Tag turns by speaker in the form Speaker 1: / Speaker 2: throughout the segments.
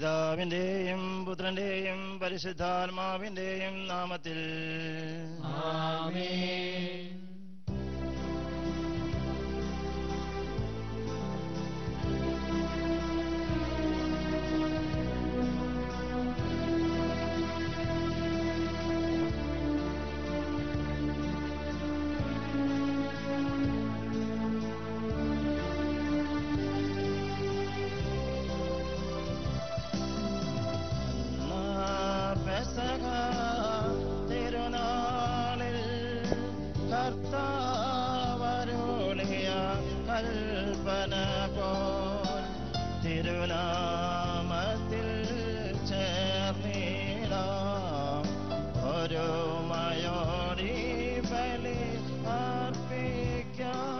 Speaker 1: പിതാവിന്റെയും പുത്രന്റെയും പരിശുദ്ധാത്മാവിന്റെയും നാമത്തിൽ
Speaker 2: ആമേൻ
Speaker 1: പെസക തിരുനാളിൽ കർത്താവരുളിയ കൽപ്പന പോൽ തിരുനാമത്തിൽ ചേർന്നിടാം ഒരു മയോടി ബലി അർപ്പിക്കാം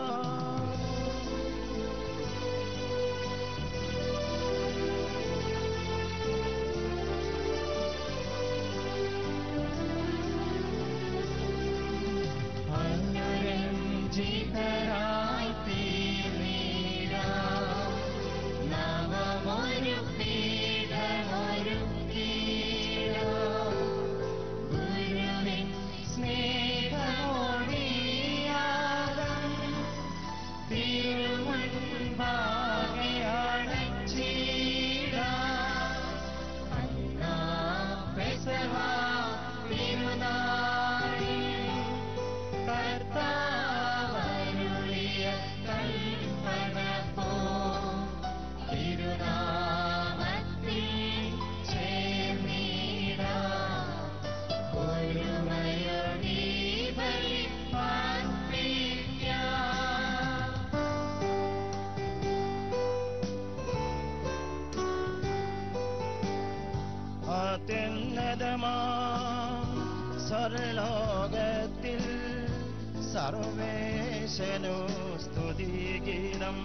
Speaker 2: അനുരഞ്ജിതരായി തീർന്നിടാം. നവമൊരു പീഠമൊരുക്കിയിടാം. ഗുരുവിൻ സ്നേഹമൊഴിയാകം തിരുമുൻപാകെ അണച്ചിടാം. അന്നാ പെസഹ തിരുനാളിൽ കർത്താവരുളിയ കൽപ്പന പോ തിരുനാമത്തിൽ ചേർന്നിടാം. ഒരുമയൊടി ബലി അർപ്പിക്കാം.
Speaker 1: അത്യുന്നതമാ സർലോകത്തിൽ സർവേശനു സ്തുതിഗീതം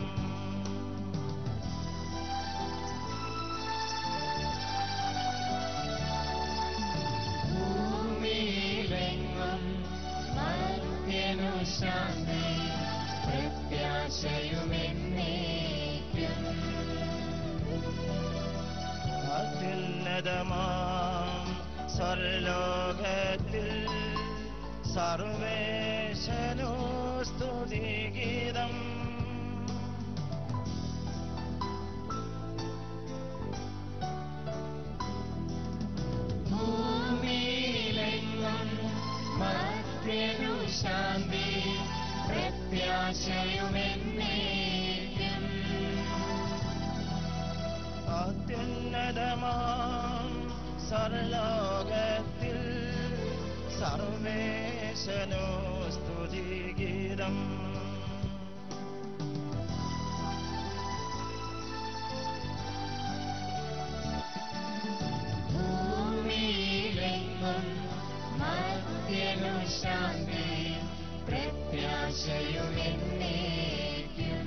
Speaker 2: ഭൂമിയിലെങ്ങും മർത്യനു ശാന്തി പ്രത്യാശയുമെന്നേക്കും
Speaker 1: അത്യുന്നതമാം സർലോകത്തിൽ സർവേശനു സ്തുതിഗീതം
Speaker 2: ഭൂമിയിലെങ്ങും മർത്യനു ശാന്തി പ്രത്യാശയുമെന്നേക്കും
Speaker 1: അത്യുന്നതമാം സർലോകത്തിൽ സർവേശനു സ്തുതിഗീതം
Speaker 2: ഭൂമിയിലെങ്ങും മർത്യനു ശാന്തി പ്രത്യാശയുമെന്നേക്കും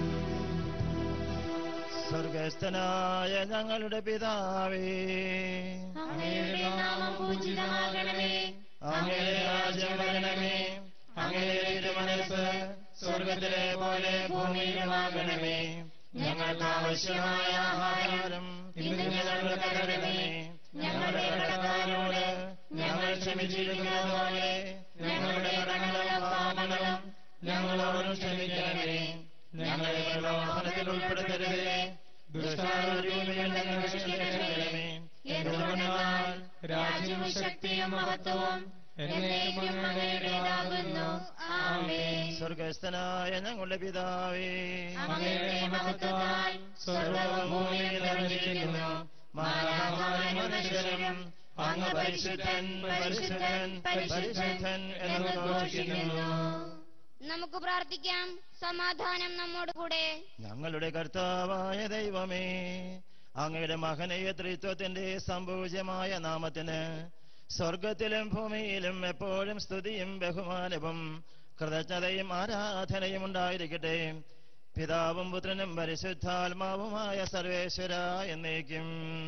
Speaker 1: സ്വർഗസ്ഥനായ ഞങ്ങളുടെ പിതാവേ
Speaker 2: അങ്ങയുടെ നാമം പൂജിതമാകണമേ
Speaker 1: അങ്ങയുടെ രാജ്യം വരണമേ അങ്ങയുടെ തിരുമനസ് സ്വർഗത്തിലെ പോലെ ഭൂമിയിലുമാകണമേ ഞങ്ങൾക്ക് ആവശ്യമായ ആഹാരം ഇന്ന് ഞങ്ങൾക്ക് തരണമേ ഞങ്ങളുടെ കടക്കാരോട് ഞങ്ങൾ ക്ഷമിച്ചിരിക്കുന്നത് പോലെ ഞങ്ങളുടെ കടങ്ങളും പാപങ്ങളും ഞങ്ങളോട് ക്ഷമിക്കണമേ ഞങ്ങളെ പ്രലോഭനത്തിൽ ഉൾപ്പെടുത്തരുതേ ദുഷ്ടാരൂപിയിൽ ഞങ്ങൾ രക്ഷിക്കണമേ എന്തുകൊണ്ടെന്നാൽ
Speaker 2: രാജ്യവും ശക്തിയും മഹത്വവും എന്നേക്കും അങ്ങയുടേതാകുന്നു ആമേൻ
Speaker 1: സ്വർഗസ്ഥനായ ഞങ്ങളുടെ പിതാവേ
Speaker 2: അങ്ങയുടെ മഹത്വത്താൽ
Speaker 1: സ്വർഗവും ഭൂമിയിൽ നിറഞ്ഞിരിക്കുന്നു മാനവമായ മനുഷ്യരും അങ്ങ് പരിശുദ്ധൻ പരിശുദ്ധൻ പരിശുദ്ധൻ എന്ന് ഘോഷിക്കുന്നു
Speaker 3: നമുക്ക് പ്രാർത്ഥിക്കാം സമാധാനം നമ്മോട് കൂടെ
Speaker 1: ഞങ്ങളുടെ കർത്താവായ ദൈവമേ അങ്ങയുടെ മഹനീയ ത്രിത്വത്തിന്റെ സംപൂജ്യമായ നാമത്തിന് സ്വർഗത്തിലും ഭൂമിയിലും എപ്പോഴും സ്തുതിയും ബഹുമാനവും കൃതജ്ഞതയും ആരാധനയും ഉണ്ടായിരിക്കട്ടെ പിതാവും പുത്രനും പരിശുദ്ധാത്മാവുമായ സർവേശ്വര എന്നേക്കും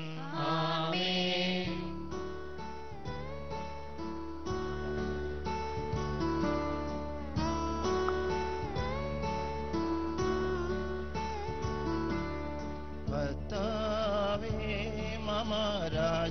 Speaker 2: ആമേൻ
Speaker 1: ഭർത്താവേ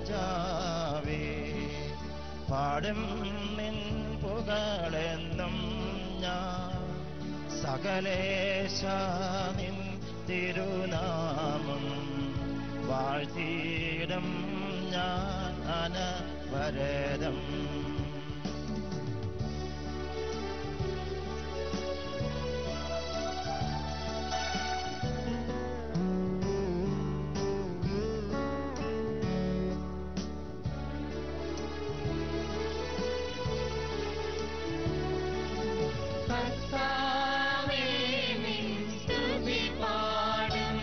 Speaker 1: രാജാവേ പാടും നിൻ പുകളെന്നും ഞാൻ സകലേശ നിൻ തിരുനാമം വാഴ്ത്തിയിടും ഞാൻ അനവരതം
Speaker 2: കർത്താവേ നിൻ സ്തുതി പാടും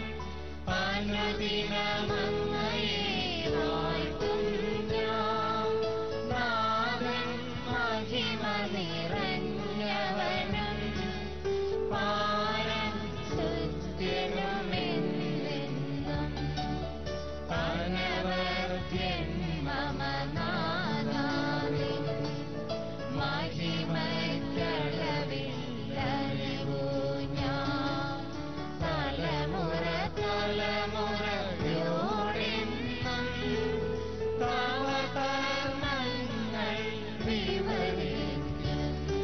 Speaker 2: അനുദിനമങ്ങയെ വാഴ്ത്തും ഞാൻ. നാഥൻ മഹിമ നിറഞ്ഞവനും പാരം സ്തുത്യനുമെന്നെന്നും അനവദ്യൻ മമ നാഥാവിൻ മഹിമക്കളവില്ലറിവു ഞാൻ തലമുറ തലമുറയോടെന്നും തവ കർമ്മങ്ങൾ വിവരിക്കും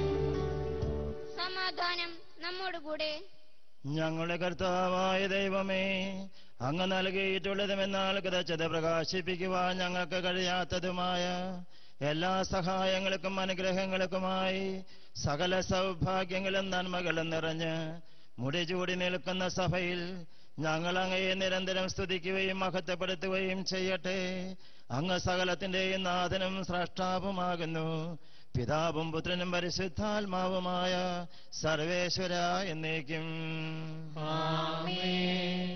Speaker 3: സമാധാനം നമ്മോടുകൂടെ
Speaker 1: ഞങ്ങളുടെ കർത്താവായ ദൈവമേ അങ്ങ് നൽകിയിട്ടുള്ളതുമെന്നാൽ കതച്ചത് പ്രകാശിപ്പിക്കുവാൻ ഞങ്ങൾക്ക് കഴിയാത്തതുമായ എല്ലാ സഹായങ്ങൾക്കും അനുഗ്രഹങ്ങൾക്കുമായി സകല സൗഭാഗ്യങ്ങളും നന്മകളും നിറഞ്ഞ് മുടിചൂടി നിൽക്കുന്ന സഭയിൽ ഞങ്ങൾ അങ്ങയെ നിരന്തരം സ്തുതിക്കുകയും മഹത്വപ്പെടുത്തുകയും ചെയ്യട്ടെ അങ്ങ് സകലത്തിന്റെയും നാഥനും സ്രഷ്ടാവുമാകുന്നു പിതാവും പുത്രനും പരിശുദ്ധാത്മാവുമായ സർവേശ്വര എന്നേക്കും
Speaker 2: ആമേൻ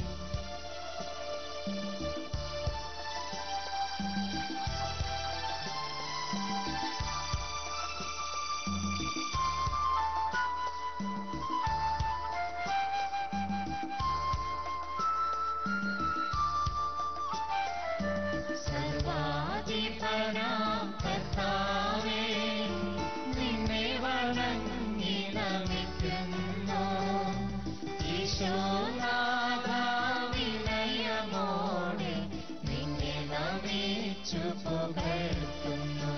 Speaker 2: സർവാധിപനാം കർത്താവേ, നിന്നെ വണങ്ങി നമിക്കുന്നു. ഈശോനാഥ വിനയമോടെ നിന്നെ നമിച്ചു പുകഴ്ത്തുന്നു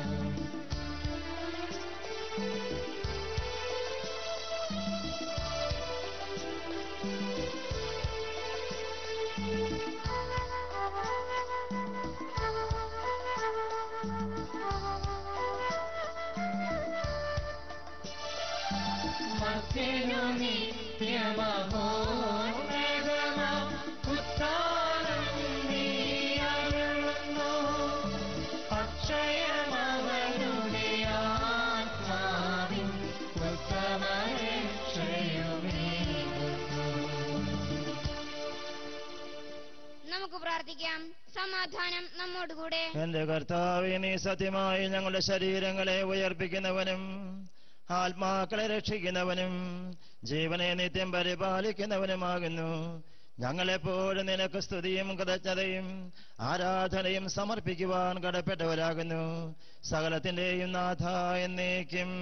Speaker 2: മധ്യനു നിത്യമഹോന്നതമാം ഉത്ഥാനം നീ അരുളുന്നു. അക്ഷയമവനുടെ ആത്മാവിൻ ഉത്തമരക്ഷയുമേകുന്നു.
Speaker 3: നമുക്ക് പ്രാർത്ഥിക്കാം സമാധാനം നമ്മോടുകൂടെ
Speaker 1: എന്റെ കർത്താവേ നീ സത്യമായി ഞങ്ങളുടെ ശരീരങ്ങളെ ഉയർപ്പിക്കുന്നവനും ആത്മാക്കളെ രക്ഷിക്കുന്നവനും ജീവനെ നിത്യം പരിപാലിക്കുന്നവനുമാകുന്നു ഞങ്ങളെപ്പോഴും നിനക്ക് സ്തുതിയും കൃതജ്ഞതയും ആരാധനയും സമർപ്പിക്കുവാൻ കടപ്പെട്ടവരാകുന്നു സകലത്തിന്റെയും നാഥ എന്നേക്കും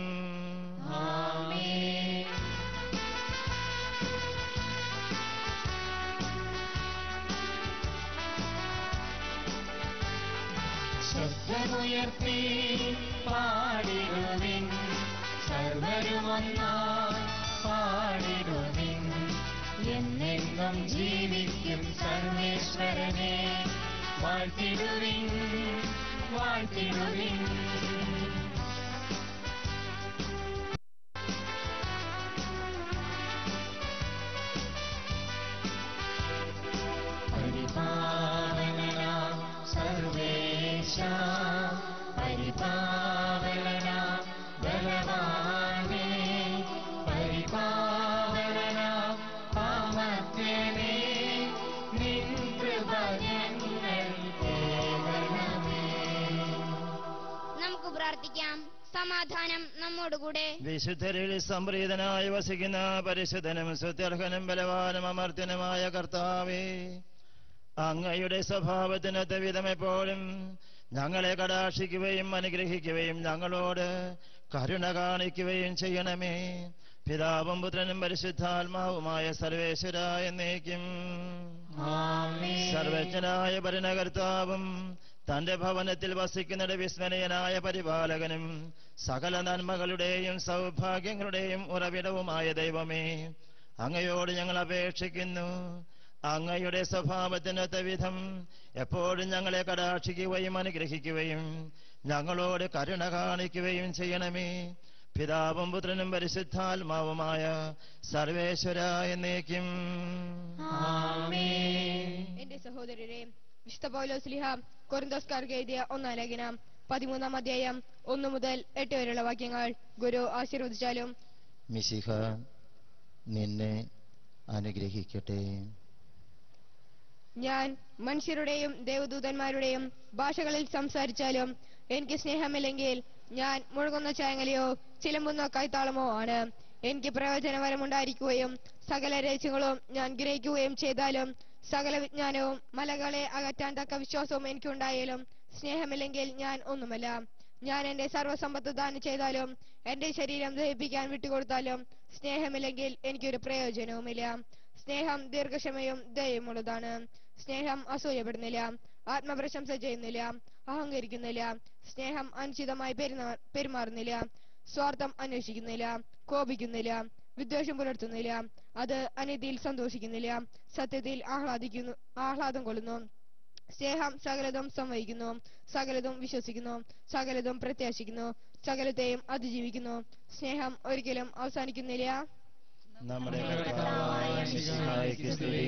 Speaker 2: ആമേൻ. ശബ്ദമുയർത്തി പാടിടുവിൻ സർവരുമൊന്നായി പാടിടുവിൻ എന്നെന്നും ജീവിക്കും സർവേശ്വരനെ വാഴ്ത്തിടുവിൻ വാഴ്ത്തിടുവിൻ പരിപാലനാം സർവേശ പരിപാലനാം ബലവാനേ പരിപാലനാം പാമത്യനേ നിൻ കൃപ ഞങ്ങൾ കേവലമേ
Speaker 3: നമുക്ക് പ്രാർത്ഥിക്കാം സമാധാനം നമ്മോടുകൂടെ
Speaker 1: വിശുദ്ധരിൽ സംപ്രീതനായി വസിക്കുന്ന പരിശുദ്ധനും സുത്യർഹനും ബലവാനും അമർത്യനുമായ കർത്താവേ അങ്ങയുടെ സ്വഭാവത്തിനൊത്ത വിധം എപ്പോഴും ഞങ്ങളെ കടാക്ഷിക്കുകയും അനുഗ്രഹിക്കുകയും ഞങ്ങളോട് കരുണ കാണിക്കുകയും ചെയ്യണമേ പിതാവും പുത്രനും പരിശുദ്ധാത്മാവുമായ സർവേശ്വര എന്നേക്കും
Speaker 2: ആമേൻ.
Speaker 1: സർവജ്ഞനായ ഭരണകർത്താവും തന്റെ ഭവനത്തിൽ വസിക്കുന്ന വിസ്മരണീയനായ പരിപാലകനും സകല നന്മകളുടെയും സൗഭാഗ്യങ്ങളുടെയും ഉറവിടവുമായ ദൈവമേ അങ്ങയോട് ഞങ്ങൾ അപേക്ഷിക്കുന്നു അങ്ങയുടെ സ്വഭാവത്തിനൊത്ത വിധം എപ്പോഴും ഞങ്ങളെ കടാക്ഷിക്കുകയും അനുഗ്രഹിക്കുകയും ഞങ്ങളോട് കരുണ കാണിക്കുകയും ചെയ്യണമേ പിതാവും പുത്രനും പരിശുദ്ധാത്മാവുമായ സർവേശ്വര എന്നേക്കും
Speaker 2: ആമേൻ.
Speaker 4: എന്റെ സഹോദരരെ വിശുദ്ധ പൗലോസ്ലിഹ കൊറിന്തോസ്കാർക്ക് എഴുതിയ ഒന്നാം ലേഖനം പതിമൂന്നാം അധ്യായം ഒന്നു മുതൽ എട്ട് വരെയുള്ള വാക്യങ്ങൾ ഗുരു ആശീർവദിച്ചാലും
Speaker 1: മിശിഹ നിന്നെ അനുഗ്രഹിക്കട്ടെ
Speaker 4: ഞാൻ മനുഷ്യരുടെയും ദേവദൂതന്മാരുടെയും ഭാഷകളിൽ സംസാരിച്ചാലും എനിക്ക് സ്നേഹമില്ലെങ്കിൽ ഞാൻ മുഴുകുന്ന ചായങ്ങലയോ ചിലമ്പുന്ന കൈത്താളമോ ആണ് എനിക്ക് പ്രയോജനപരമുണ്ടായിരിക്കുകയും സകല രഹസ്യങ്ങളും ഞാൻ ഗ്രഹിക്കുകയും ചെയ്താലും സകല വിജ്ഞാനവും മലകളെ അകറ്റാൻ തക്ക വിശ്വാസവും എനിക്കുണ്ടായാലും സ്നേഹമില്ലെങ്കിൽ ഞാൻ ഒന്നുമല്ല ഞാൻ എന്റെ സർവ്വസമ്പത്ത് ദാനം ചെയ്താലും എന്റെ ശരീരം ദഹിപ്പിക്കാൻ വിട്ടുകൊടുത്താലും സ്നേഹമില്ലെങ്കിൽ എനിക്കൊരു പ്രയോജനവുമില്ല സ്നേഹം ദീർഘക്ഷമയും ദയമുള്ളതാണ് സ്നേഹം അസൂയപ്പെടുന്നില്ല ആത്മപ്രശംസ ചെയ്യുന്നില്ല അഹങ്കരിക്കുന്നില്ല സ്നേഹം അനുചിതമായി പെരുമാ- പെരുമാറുന്നില്ല സ്വാർത്ഥം അന്വേഷിക്കുന്നില്ല കോപിക്കുന്നില്ല വിദ്വേഷം പുലർത്തുന്നില്ല അത് അനീതിയിൽ സന്തോഷിക്കുന്നില്ല സത്യത്തിൽ ആഹ്ലാദിക്കുന്നു ആഹ്ലാദം കൊള്ളുന്നു സ്നേഹം സകലതും സംവഹിക്കുന്നു സകലതും വിശ്വസിക്കുന്നു സകലതും പ്രത്യാശിക്കുന്നു സകലത്തെയും അതിജീവിക്കുന്നു സ്നേഹം ഒരിക്കലും അവസാനിക്കുന്നില്ല
Speaker 1: നമ്മുടെ കർത്താവായ മിശിഹായ്ക്ക് സ്തുതി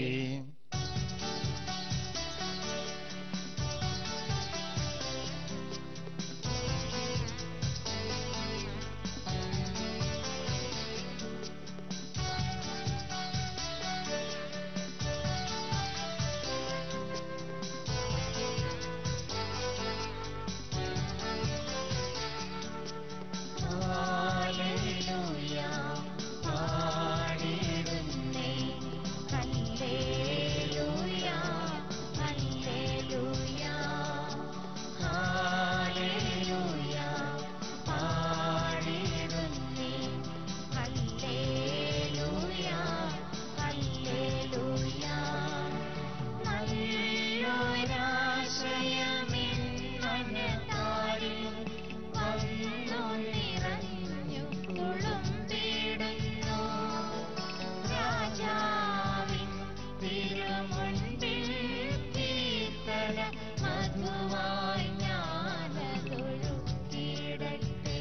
Speaker 2: ഹല്ലേലൂയ പാടിടുന്നേ ഹല്ലേലൂയ ഹല്ലേലൂയ ഹല്ലേലൂയ പാടിടുന്നേ ഹല്ലേലൂയ ഹല്ലേലൂയ നല്ലൊരാശയമെന്നകത്താരിൽ വന്നു നിറഞ്ഞു തുളുമ്പിടുന്നു രാജാവിൻ തിരുമുൻപിൽ കീർത്തന മധുവായി ഞാനതൊഴുക്കിടട്ടെ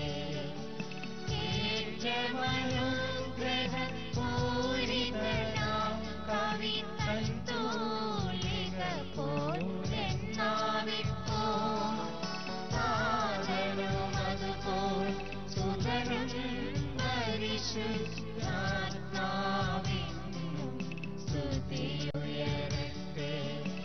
Speaker 2: ഏറ്റമനുഗ്രഹപൂരിതനാം കവി തൂലിക പോലെന്നാവിപ്പോ സാധനം അതുപോൽ സുതരും പരിശുദ്ധാത്മാവിനും സ്തുതിയുയരട്ടെ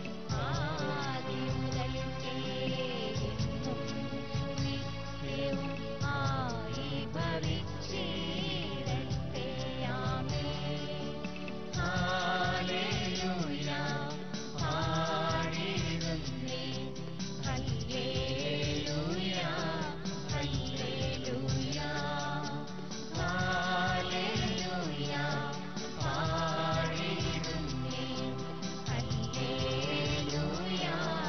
Speaker 2: ആദിമുതൽക്കേ എന്നും നിത്യവും ആയി ഭവിച്ചിടട്ടെ ആമേൻ ഹല്ലേലൂയ പാടിടുന്നേ ഹല്ലേലൂയ ഹല്ലേലൂയ ഹല്ലേലൂയ പാടിടുന്നേ ഹല്ലേലൂയ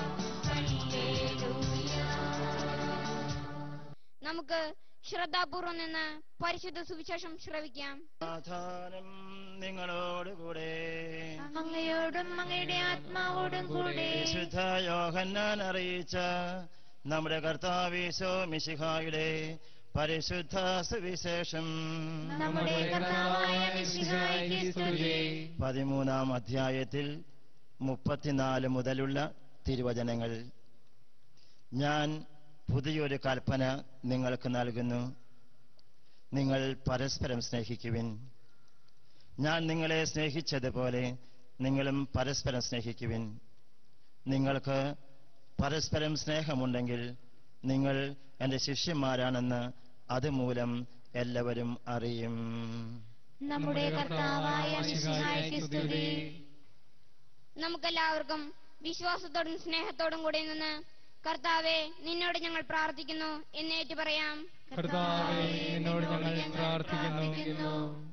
Speaker 2: ഹല്ലേലൂയ
Speaker 3: നമുക്ക് ശ്രദ്ധാപൂർവം നിന്ന് പരിശുദ്ധ സുവിശേഷം ശ്രവിക്കാം
Speaker 1: സമാധാനം നിങ്ങളോടുകൂടെ
Speaker 2: അങ്ങയോടും അങ്ങയുടെ ആത്മാവോടും കൂടെ
Speaker 1: വിശുദ്ധ യോഹന്നാൻ അറിയിച്ച നമ്മുടെ കർത്താവീശോ മിശിഹായുടെ പരിശുദ്ധ സുവിശേഷം
Speaker 2: നമ്മുടെ കർത്താവായ മിശിഹായ്ക്ക് സ്തുതി
Speaker 1: പതിമൂന്നാം അധ്യായത്തിൽ മുപ്പത്തിനാല് മുതലുള്ള തിരുവചനങ്ങൾ ഞാൻ പുതിയൊരു കൽപ്പന നിങ്ങൾക്ക് നൽകുന്നു നിങ്ങൾ പരസ്പരം സ്നേഹിക്കുവിൻ ഞാൻ നിങ്ങളെ സ്നേഹിച്ചതുപോലെ നിങ്ങളും പരസ്പരം സ്നേഹിക്കുവിൻ നിങ്ങൾക്ക് പരസ്പരം സ്നേഹമുണ്ടെങ്കിൽ നിങ്ങൾ എൻ്റെ ശിഷ്യന്മാരാണെന്ന് അതുമൂലം എല്ലാവരും അറിയും
Speaker 2: നമ്മുടെ കർത്താവായ മിശിഹായ്ക്ക് സ്തുതി
Speaker 3: നമുക്കെല്ലാവർക്കും വിശ്വാസത്തോടും സ്നേഹത്തോടും കൂടെ നിന്ന് കർത്താവെ നിന്നോട് ഞങ്ങൾ പ്രാർത്ഥിക്കുന്നു എന്നേറ്റ് പറയാം
Speaker 5: കർത്താവേ നിന്നോട് ഞങ്ങൾ പ്രാർത്ഥിക്കുന്നു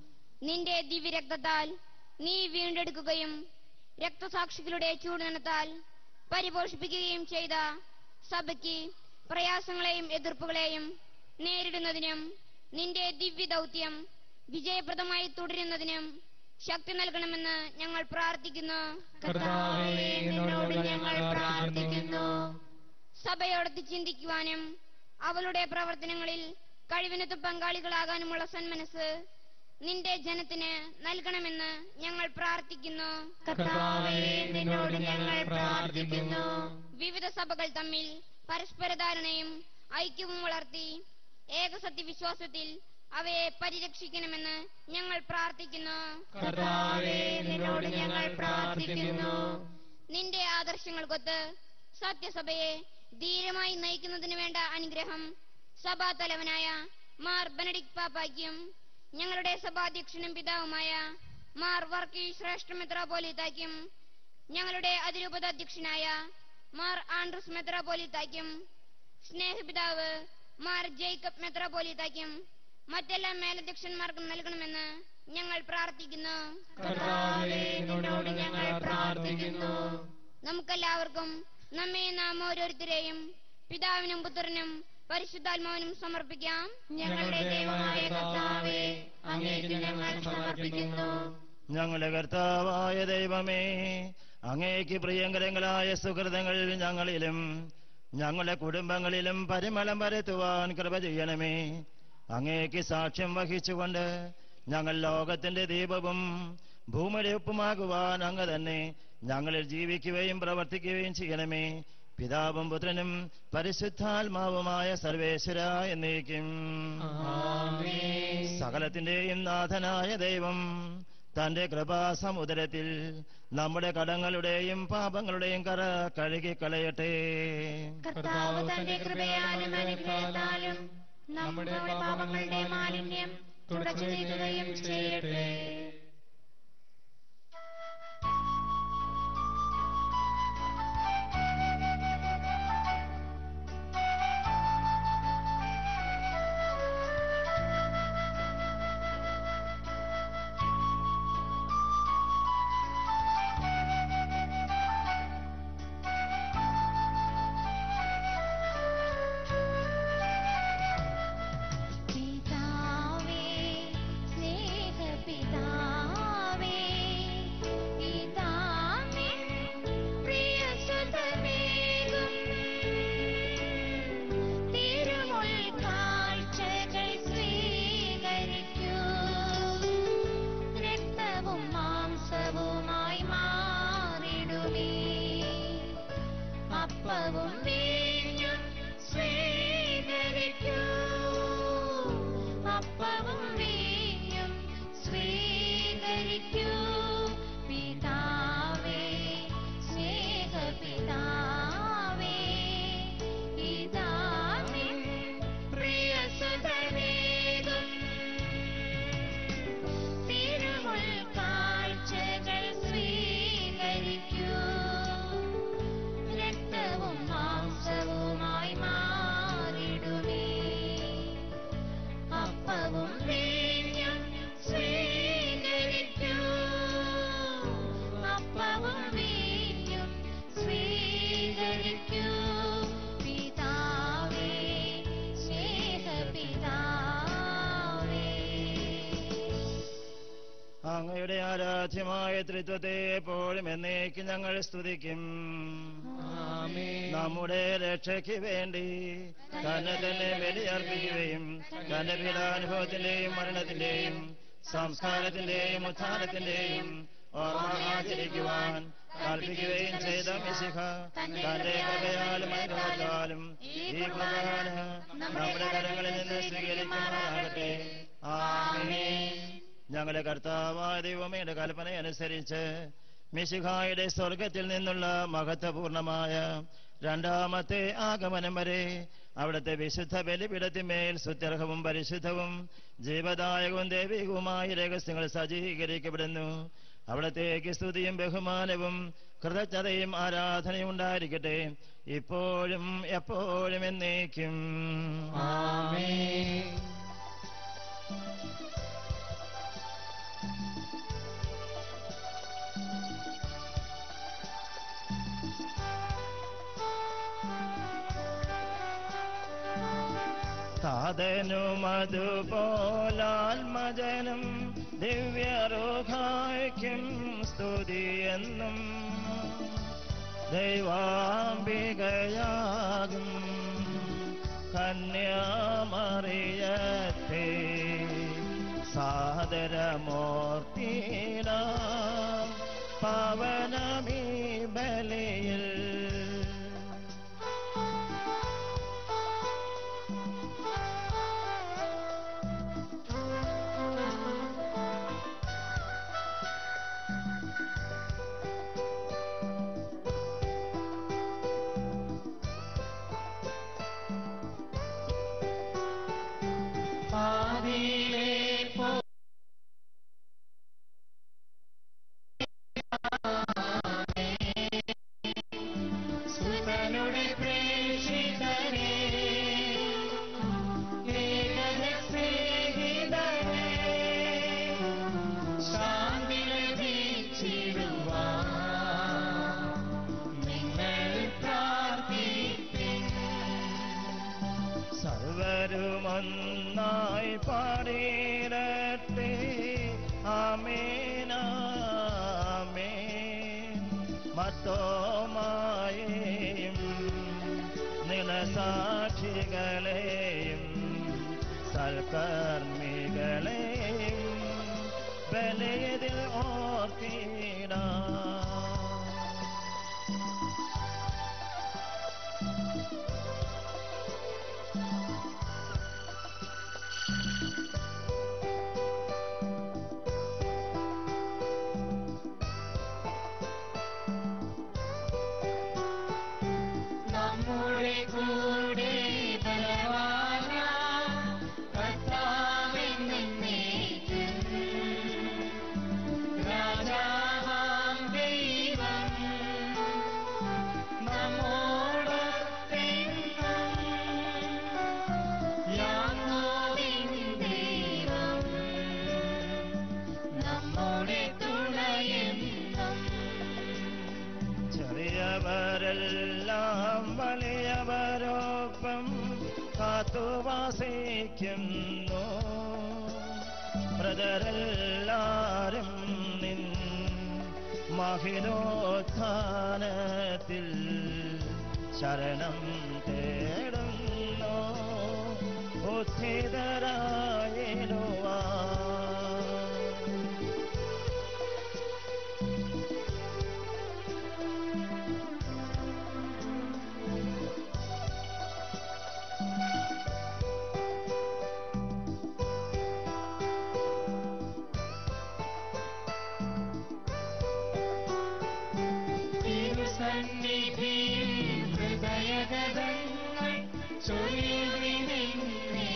Speaker 3: നിന്റെ ദിവ്യരക്തത്താൽ നീ വീണ്ടെടുക്കുകയും രക്തസാക്ഷികളുടെ ചൂടുനത്താൽ പരിപോഷിപ്പിക്കുകയും ചെയ്ത സഭയ്ക്ക് പ്രയാസങ്ങളെയും എതിർപ്പുകളെയും നേരിടുന്നതിനും നിന്റെ ദിവ്യ ദൗത്യം വിജയപ്രദമായി തുടരുന്നതിനും ശക്തി നൽകണമെന്ന് ഞങ്ങൾ പ്രാർത്ഥിക്കുന്നു
Speaker 2: കർത്താവേ നിന്നോട് ഞങ്ങൾ പ്രാർത്ഥിക്കുന്നു
Speaker 3: സഭയോടൊത്ത് ചിന്തിക്കുവാനും അവളുടെ പ്രവർത്തനങ്ങളിൽ കഴിവിനത്ത് പങ്കാളികളാകാനുമുള്ള സന്മനസ് നിന്റെ ജനത്തിന് നൽകണമെന്ന് ഞങ്ങൾ പ്രാർത്ഥിക്കുന്നു
Speaker 2: കർത്താവേ നിന്നോട് ഞങ്ങൾ പ്രാർത്ഥിക്കുന്നു
Speaker 3: വിവിധ സഭകൾ തമ്മിൽ പരസ്പര ധാരണയും ഐക്യവും വളർത്തി ഏകസത്യ വിശ്വാസത്തിൽ അവയെ പരിരക്ഷിക്കണമെന്ന് ഞങ്ങൾ പ്രാർത്ഥിക്കുന്നു
Speaker 2: കർത്താവേ നിന്നോട് ഞങ്ങൾ പ്രാർത്ഥിക്കുന്നു
Speaker 3: നിന്റെ ആദർശങ്ങൾക്കൊത്ത് സത്യസഭയെ ധീരമായി നയിക്കുന്നതിന് വേണ്ട അനുഗ്രഹം സഭാ തലവനായ മാർ ബെനഡിക് പാപ്പായ്ക്കും ഞങ്ങളുടെ സഭാധ്യക്ഷനും പിതാവുമായ മാർ വർക്കി ശ്രേഷ്ഠ മെത്രാപോലിത്തായ്ക്കും ഞങ്ങളുടെ അതിരൂപത അധ്യക്ഷനായ മാർ ആൻഡ്രൂസ് മെത്രാപോലിത്തായ്ക്കും സ്നേഹപിതാവ് മാർ ജേക്കബ് മെത്രാപോലിത്തായ്ക്കും മറ്റെല്ലാ മേലധ്യക്ഷന്മാർക്കും നൽകണമെന്ന് ഞങ്ങൾ പ്രാർത്ഥിക്കുന്നു
Speaker 2: കർത്താവേ നിന്നോട് ഞങ്ങൾ പ്രാർത്ഥിക്കുന്നു
Speaker 3: നമുക്കെല്ലാവർക്കും നമ്മെ നാം ഓരോരുത്തരെയും പിതാവിനും പുത്രനും പരിശുദ്ധാത്മാവിനും സമർപ്പിക്കാം
Speaker 2: ഞങ്ങളുടെ ദൈവമായ കർത്താവേ അങ്ങേക്ക് ഞങ്ങൾ സമർപ്പിക്കുന്നു
Speaker 1: ഞങ്ങളുടെ കർത്താവായ ദൈവമേ അങ്ങേക്ക് പ്രിയങ്കരങ്ങളായ സുഹൃതങ്ങൾ ഞങ്ങളിലും ഞങ്ങളുടെ കുടുംബങ്ങളിലും പരിമളം പരത്തുവാൻ കൃപ ചെയ്യണമേ അങ്ങേക്ക് സാക്ഷ്യം വഹിച്ചുകൊണ്ട് ഞങ്ങൾ ലോകത്തിന്റെ ദീപവും ഭൂമിയുടെ ഉപ്പുമാകുവാൻ അങ്ങ് തന്നെ ഞങ്ങളിൽ ജീവിക്കുകയും പ്രവർത്തിക്കുകയും ചെയ്യണമേ പിതാവും പുത്രനും പരിശുദ്ധാത്മാവുമായ സർവേശ്വര എന്നേക്കും
Speaker 2: ആമേൻ.
Speaker 1: സകലത്തിന്റെയും നാഥനായ ദൈവം തന്റെ കൃപാസമുദ്രത്തിൽ നമ്മുടെ കടങ്ങളുടെയും പാപങ്ങളുടെയും കറ കഴുകിക്കളയട്ടെ
Speaker 2: കർത്താവ് തന്റെ കൃപയാലും അനുഗ്രഹത്താലും നമ്മുടെ പാപങ്ങളുടെ മാലിന്യം തുടച്ചു നീക്കുകയും ചെയ്യട്ടെ
Speaker 5: പിതാവേ സ്നേഹപിതാവേ പിതാവേ പ്രിയസുതമേകും തിരുമുൽ കാഴ്ചകൾ സ്വീകരിക്കൂ രക്തവും മാംസവുമായി മാറിടുമേ അപ്പവും വീഞ്ഞും സ്വീകരിക്കൂ അപ്പവും വീഞ്ഞും സ്വീകരിക്കൂ പിതാവേ സ്നേഹപിതാവേ പിതാവേ പ്രിയസുതനേകും തിരുമുൽ കാഴ്ചകൾ സ്വീകരിക്കൂ രക്തവും മാംസവുമായി മാറിടുമേ അപ്പവും വീഞ്ഞും സ്വീകരിക്കൂ അപ്പവും വീഞ്ഞും സ്വീകരിക്കൂ പിതാവേ സ്നേഹപിതാവേ
Speaker 1: അങ്ങയുടെ ആരാധ്യമായ ത്രിത്വത്തെ എപ്പോഴും എന്നേക്ക് ഞങ്ങൾ സ്തുതിക്കും
Speaker 2: ആമേൻ.
Speaker 1: നമ്മുടെ രക്ഷയ്ക്ക് വേണ്ടി തന്നെ തന്നെ ബലിയർപ്പിക്കുകയും തന്റെ പീഡാനുഭവത്തിന്റെയും മരണത്തിന്റെയും സംസ്കാരത്തിന്റെയും ഉത്ഥാനത്തിന്റെയും ഓർമ്മ ആചരിക്കുവാൻ കൽപ്പിക്കുകയും ചെയ്ത മിശിഹ തന്റെ കൃപയാലും അനുഭവത്താലും ഈ കുർബാന നമ്മുടെ കരങ്ങളിൽ നിന്ന് സ്വീകരിക്കുമാറാകട്ടെ ആമേൻ ഞങ്ങളുടെ കർത്താവായ ദൈവമയുടെ കൽപ്പന അനുസരിച്ച് മിശിഹായുടെ സ്വർഗത്തിൽ നിന്നുള്ള മഹത്വപൂർണമായ രണ്ടാമത്തെ ആഗമനം വരെ അവിടുത്തെ വിശുദ്ധ ബലിപീഠത്തിന്മേൽ സുത്യർഹവും പരിശുദ്ധവും ജീവദായകവും ദൈവികവുമായ രഹസ്യങ്ങൾ സജ്ജീകരിക്കപ്പെടുന്നു അവിടത്തേക്ക് സ്തുതിയും ബഹുമാനവും കൃതജ്ഞതയും ആരാധനയും ഉണ്ടായിരിക്കട്ടെ ഇപ്പോഴും എപ്പോഴും എന്നേക്കും
Speaker 2: ആമേൻ.
Speaker 1: താതനും അതുപോലാത്മജനും ദിവ്യരോഹായ്ക്കും സ്തുതിയെന്നും ദൈവാംബികയാകും കന്യാമറിയത്തെ സാദരമൂർത്തിനാം പവനമീ ബലിയിൽ
Speaker 2: ആദിയിലെ പോ സുതനുടെ പ്രേഷിതരേ ഏകരസ്നേഹിതരേ ശാന്തി ലഭിച്ചിടുവാൻ നിങ്ങൾ പ്രാർത്ഥിപ്പിൻ
Speaker 1: സർവരുമൊന്നായി പാടിയിടട്ടെ ആമേനാമേ മത്തോമായേയും നിലസാക്ഷികളെയും സൽക്കർമ്മികളെയും ബലിയതിൽ ഓർത്തിടാം
Speaker 2: നമ്മുടെ കൂടെ ബലവാന കർത്താവെന്നേക്കും രാജാവാം ദൈവം നമ്മോടൊത്തെന്നും യാക്കോബിൻ ദൈവം നമ്മുടെ തുണയെന്നും
Speaker 1: ചെറിയവരെല്ലാം വലിയവരൊപ്പം കാത്തുവാസിക്കുന്നു ബ്രദരെല്ലാരും നിൻ മഹിരോത്ഥാനത്തിൽ ശരണം തേടുന്നു ഉദ്ധിതരായിടുവാൻ
Speaker 2: തിരുസന്നിധിയിൽ ഹൃദയഗതങ്ങൾ ചൊരിയുവിനെന്നേക്കും.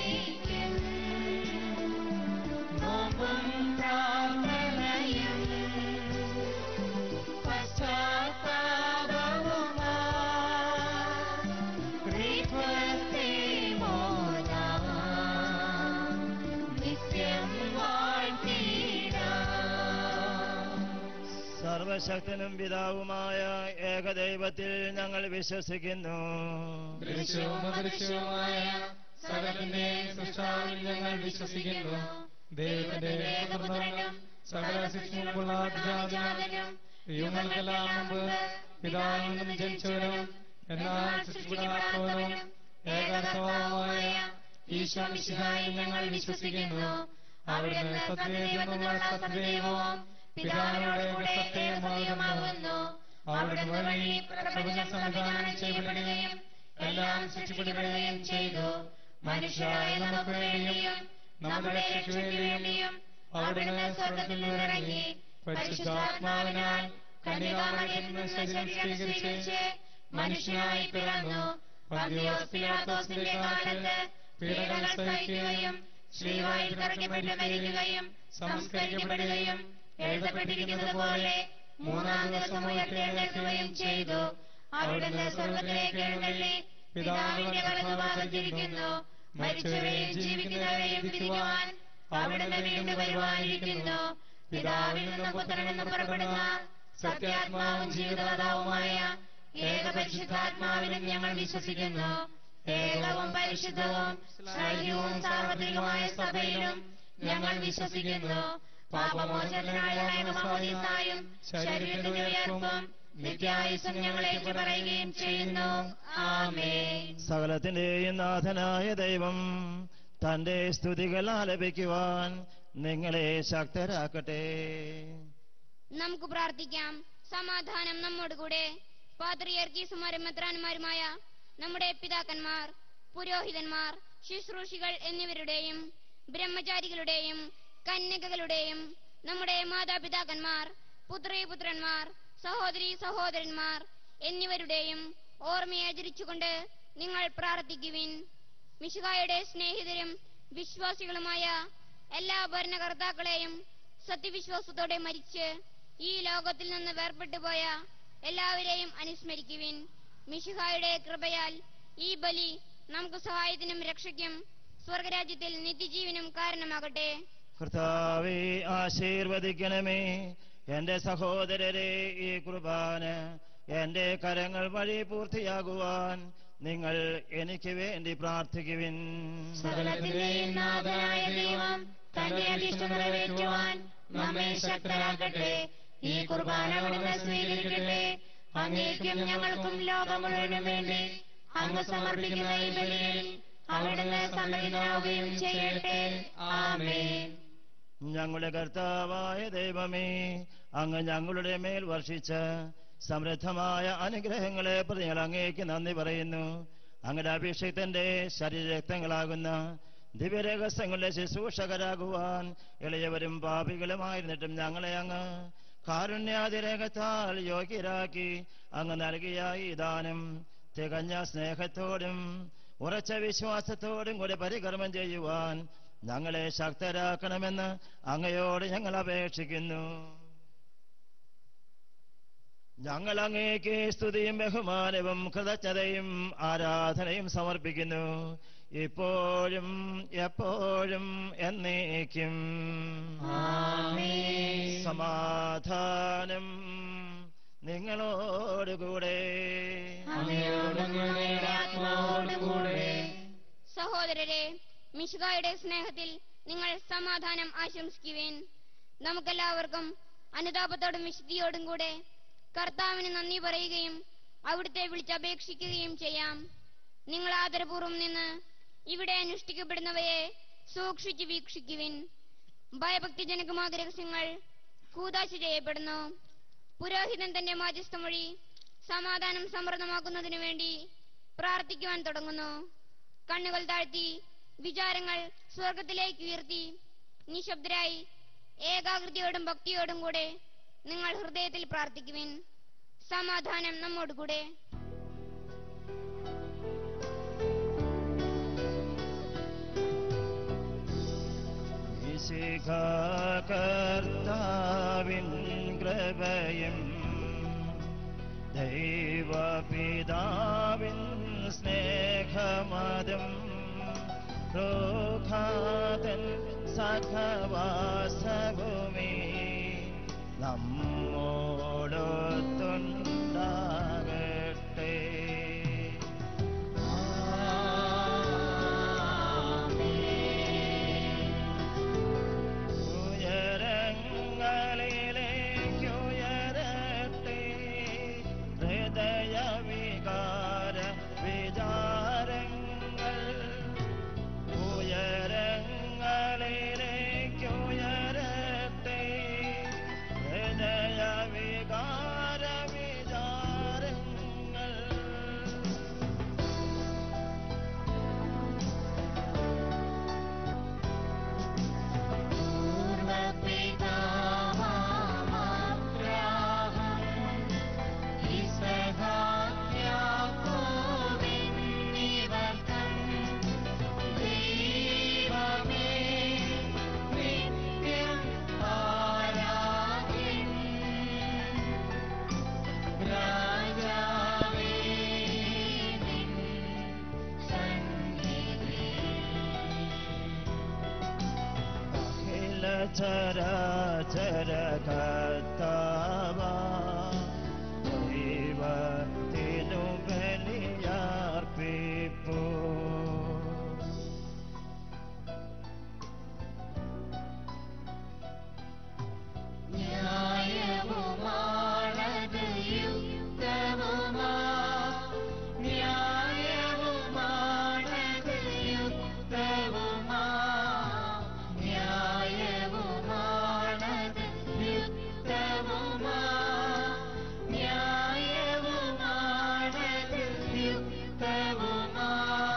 Speaker 2: നോമ്പും പ്രാർത്ഥനയും പശ്ചാത്താപവുമായി ദൈവത്തെ മോദാം നിത്യം വാഴ്ത്തിടാം
Speaker 1: സർവശക്തനും പിതാവുമായ ഏകദൈവത്തിൽ ഞങ്ങൾ വിശ്വസിക്കുന്നു
Speaker 2: ദൃശ്യവും അദൃശ്യവുമായ സകലത്തിന്റെ സൃഷ്ടാവിൽ ഞങ്ങൾ വിശ്വസിക്കുന്നു ദൈവത്തിന്റെ പുത്രനും സകല ശിക്ഷമുള്ള അധികാരനും യുഗങ്ങൾക്കെല്ലാം മുമ്പ് പിതാവിൽ നിന്നും ജനിച്ചവനും എന്നാൽ സൃഷ്ടിപ്പെടാത്തവനും ഏകസ്വഭാവമായ ഈശോ മിശിഹായിൽ ഞങ്ങൾ വിശ്വസിക്കുന്നു അവിടുന്ന് സത്യദൈവമുള്ള സത്യദൈവവും പിതാവിനോട് സത്യമാകുന്നു അവിടുന്ന് വഴി പ്രപഞ്ച സംവിധാനം ചെയ്യപ്പെടുകയും എല്ലാം സൃഷ്ടിക്കപ്പെടുകയും ചെയ്തു മനുഷ്യരായ നമുക്ക് വേണ്ടിയും നമ്മുടെ രക്ഷയ്ക്ക് വേണ്ടിയും അവിടുന്ന് സ്വർഗത്തിൽ നിന്നിറങ്ങി പരിശുദ്ധാത്മാവിനാൽ കന്യകാമറിയിൽ നിന്ന് ശരീരം സ്വീകരിച്ച് മനുഷ്യനായി പിറന്നു പന്തിയോസ് പിലാത്തോസിന്റെ കാലത്ത് പീഡകൾ സഹിക്കുകയും ശ്രീവായി കറക്കപ്പെട്ട് മരിക്കുകയും സംസ്കരിക്കപ്പെടുകയും എഴുതപ്പെട്ടിരിക്കുന്നത് പോലെ മൂന്നാം ദിവസം ഉയർത്തെഴുന്നേൽക്കുകയും ചെയ്തു അവിടുന്ന് സ്വർഗത്തിലേക്ക് എഴുന്നള്ളി പിതാവിന്റെ വലതുഭാഗത്തിരിക്കുന്നു മരിച്ചവരെയും ജീവിക്കുന്നവരെയും വിധിക്കുവാൻ അവിടുന്ന് വീണ്ടും വരുവാനിരിക്കുന്നു പിതാവിൽ നിന്നും പുത്രനിൽ നിന്നും പുറപ്പെടുന്ന സത്യാത്മാവും ജീവിതദാതാവുമായ ഏകപരിശുദ്ധാത്മാവിലും ഞങ്ങൾ വിശ്വസിക്കുന്നു
Speaker 5: ഏകവും പരിശുദ്ധവും ശ്ലൈകവും സാർവത്രികമായ സഭയിലും ഞങ്ങൾ വിശ്വസിക്കുന്നു പാപമോചനായുള്ള ഏകമാമോദീസായും ശരീരത്തിന്റെ ഉയർപ്പും നിത്യായുസും ഞങ്ങളെ പറയുകയും ചെയ്യുന്നു ആമേൻ
Speaker 1: സകലത്തിന്റെയും നാഥനായ ദൈവം തന്റെ സ്തുതികൾ ആലപിക്കുവാൻ നിങ്ങളെ ശക്തരാക്കട്ടെ
Speaker 3: നമുക്ക് പ്രാർത്ഥിക്കാം സമാധാനം നമ്മോടുകൂടെ പാത്രിയർക്കീസുമാരും മെത്രാന്മാരുമായ നമ്മുടെ പിതാക്കന്മാർ പുരോഹിതന്മാർ ശുശ്രൂഷികൾ എന്നിവരുടെയും ബ്രഹ്മചാരികളുടെയും കന്യകകളുടെയും നമ്മുടെ മാതാപിതാക്കന്മാർ പുത്രീപുത്രന്മാർ സഹോദരി സഹോദരന്മാർ എന്നിവരുടെയും ഓർമ്മയെ ആചരിച്ചുകൊണ്ട് നിങ്ങൾ പ്രാർത്ഥിക്കുവിൻ മിശുകായുടെ സ്നേഹിതരും വിശ്വാസികളുമായ എല്ലാ ഭരണകർത്താക്കളെയും സത്യവിശ്വാസത്തോടെ മരിച്ച് ഈ ലോകത്തിൽ നിന്ന് വേർപെട്ടു പോയ എല്ലാവരെയും അനുസ്മരിക്കുവിൻ മിശുഹായുടെ കൃപയാൽ ഈ ബലി നമുക്ക് സഹായത്തിനും രക്ഷയ്ക്കും സ്വർഗരാജ്യത്തിൽ നിത്യജീവനും കാരണമാകട്ടെ
Speaker 1: കർത്താവെ ആശീർവദിക്കണമേ എന്റെ സഹോദരരെ ഈ കുർബാന എന്റെ കരങ്ങൾ വഴി പൂർത്തിയാകുവാൻ നിങ്ങൾ എനിക്ക് വേണ്ടി പ്രാർത്ഥിക്കുവിൻ
Speaker 5: സകലത്തിന്റെയും നാഥനായ ദൈവം തന്റെ അധിഷ്ഠം നിറവേറ്റുവാൻ നമ്മെ ശക്തരാക്കട്ടെ ഈ കുർബാന അവിടുന്ന് സ്വീകരിക്കട്ടെ അങ്ങേക്കും ഞങ്ങൾക്കും ലോകം മുഴുവനും വേണ്ടി അങ്ങ് സമർപ്പിക്കുന്ന ഈ ബലിയിൽ അവിടുന്ന് സമ്മതിനാവുകയും ചെയ്യട്ടെ ആമേൻ
Speaker 1: ഞങ്ങളുടെ കർത്താവായ ദൈവമേ അങ്ങ് ഞങ്ങളുടെ മേൽ വർഷിച്ച സമൃദ്ധമായ അനുഗ്രഹങ്ങളെ പ്രതി ഞങ്ങൾ അങ്ങേക്ക് നന്ദി പറയുന്നു അങ്ങയുടെ അഭിഷേകത്തിന്റെ ശരീരരക്തങ്ങളാകുന്ന ദിവ്യരഹസ്യങ്ങളുടെ ശുശ്രൂഷകരാകുവാൻ ഇളയവരും പാപികളുമായിരുന്നിട്ടും ഞങ്ങളെ അങ്ങ് കാരുണ്യാതിരേഖത്താൽ യോഗ്യരാക്കി അങ്ങ് നൽകിയ ഈ ദാനം തികഞ്ഞ സ്നേഹത്തോടും ഉറച്ച വിശ്വാസത്തോടും കൂടി പരികർമ്മം ചെയ്യുവാൻ ഞങ്ങളെ ശക്തരാക്കണമെന്ന് അങ്ങയോട് ഞങ്ങൾ അപേക്ഷിക്കുന്നു ഞങ്ങൾ അങ്ങേക്ക് സ്തുതിയും ബഹുമാനവും കൃതജ്ഞതയും ആരാധനയും സമർപ്പിക്കുന്നു ഇപ്പോഴും എപ്പോഴും എന്നേക്കും
Speaker 5: ആമേൻ.
Speaker 1: സമാധാനം നിങ്ങളോടുകൂടെ
Speaker 5: അങ്ങയോടും അങ്ങയുടെ ആത്മാവോടും കൂടെ
Speaker 3: സഹോദരരെ മിശുകായുടെ സ്നേഹത്തിൽ നിങ്ങൾ സമാധാനം ആശംസിക്കുവേൻ നമുക്കെല്ലാവർക്കും അനുതാപത്തോടും വിശുദ്ധിയോടും കൂടെ കർത്താവിന് നന്ദി പറയുകയും അവിടുത്തെ വിളിച്ചപേക്ഷിക്കുകയും ചെയ്യാം നിങ്ങൾ ആദരപൂർവ്വം നിന്ന് ഇവിടെ അനുഷ്ഠിക്കപ്പെടുന്നവയെ സൂക്ഷിച്ചു വീക്ഷിക്കുവിൻ ഭയഭക്തിജനകമായ രഹസ്യങ്ങൾ കൂതാശ ചെയ്യപ്പെടുന്നു പുരോഹിതൻ തന്റെ മാധ്യസ്ഥം വഴി സമാധാനം സമൃദ്ധമാക്കുന്നതിനു വേണ്ടി പ്രാർത്ഥിക്കുവാൻ തുടങ്ങുന്നു കണ്ണുകൾ താഴ്ത്തി വിചാരങ്ങൾ സ്വർഗത്തിലേക്ക് ഉയർത്തി നിശബ്ദരായി ഏകാഗ്രതയോടും ഭക്തിയോടും കൂടെ നിങ്ങൾ ഹൃദയത്തിൽ പ്രാർത്ഥിക്കുവിൻ സമാധാനം നമ്മോടുകൂടെ
Speaker 1: കർത്താവിൻ കൃപയും ദൈവപിതാവിൻ സ്നേഹമതും രോഗാതൻ സഖവാസഭൂമി നമ്മോടൊത്തുണ്ടാകട്ടെ ഉയരങ്ങളിലേക്കുയരട്ടെ ഹൃദയവികാര വിചാരങ്ങൾ ഉയരങ്ങളിലേക്കുയരട്ടെ ഹൃദയവികാര വിചാരങ്ങൾ അഖില ചരാചര കർത്താവ ദൈവത്തിനു ബലിയർപ്പിപ്പൂ
Speaker 5: മഹത്വവുമാ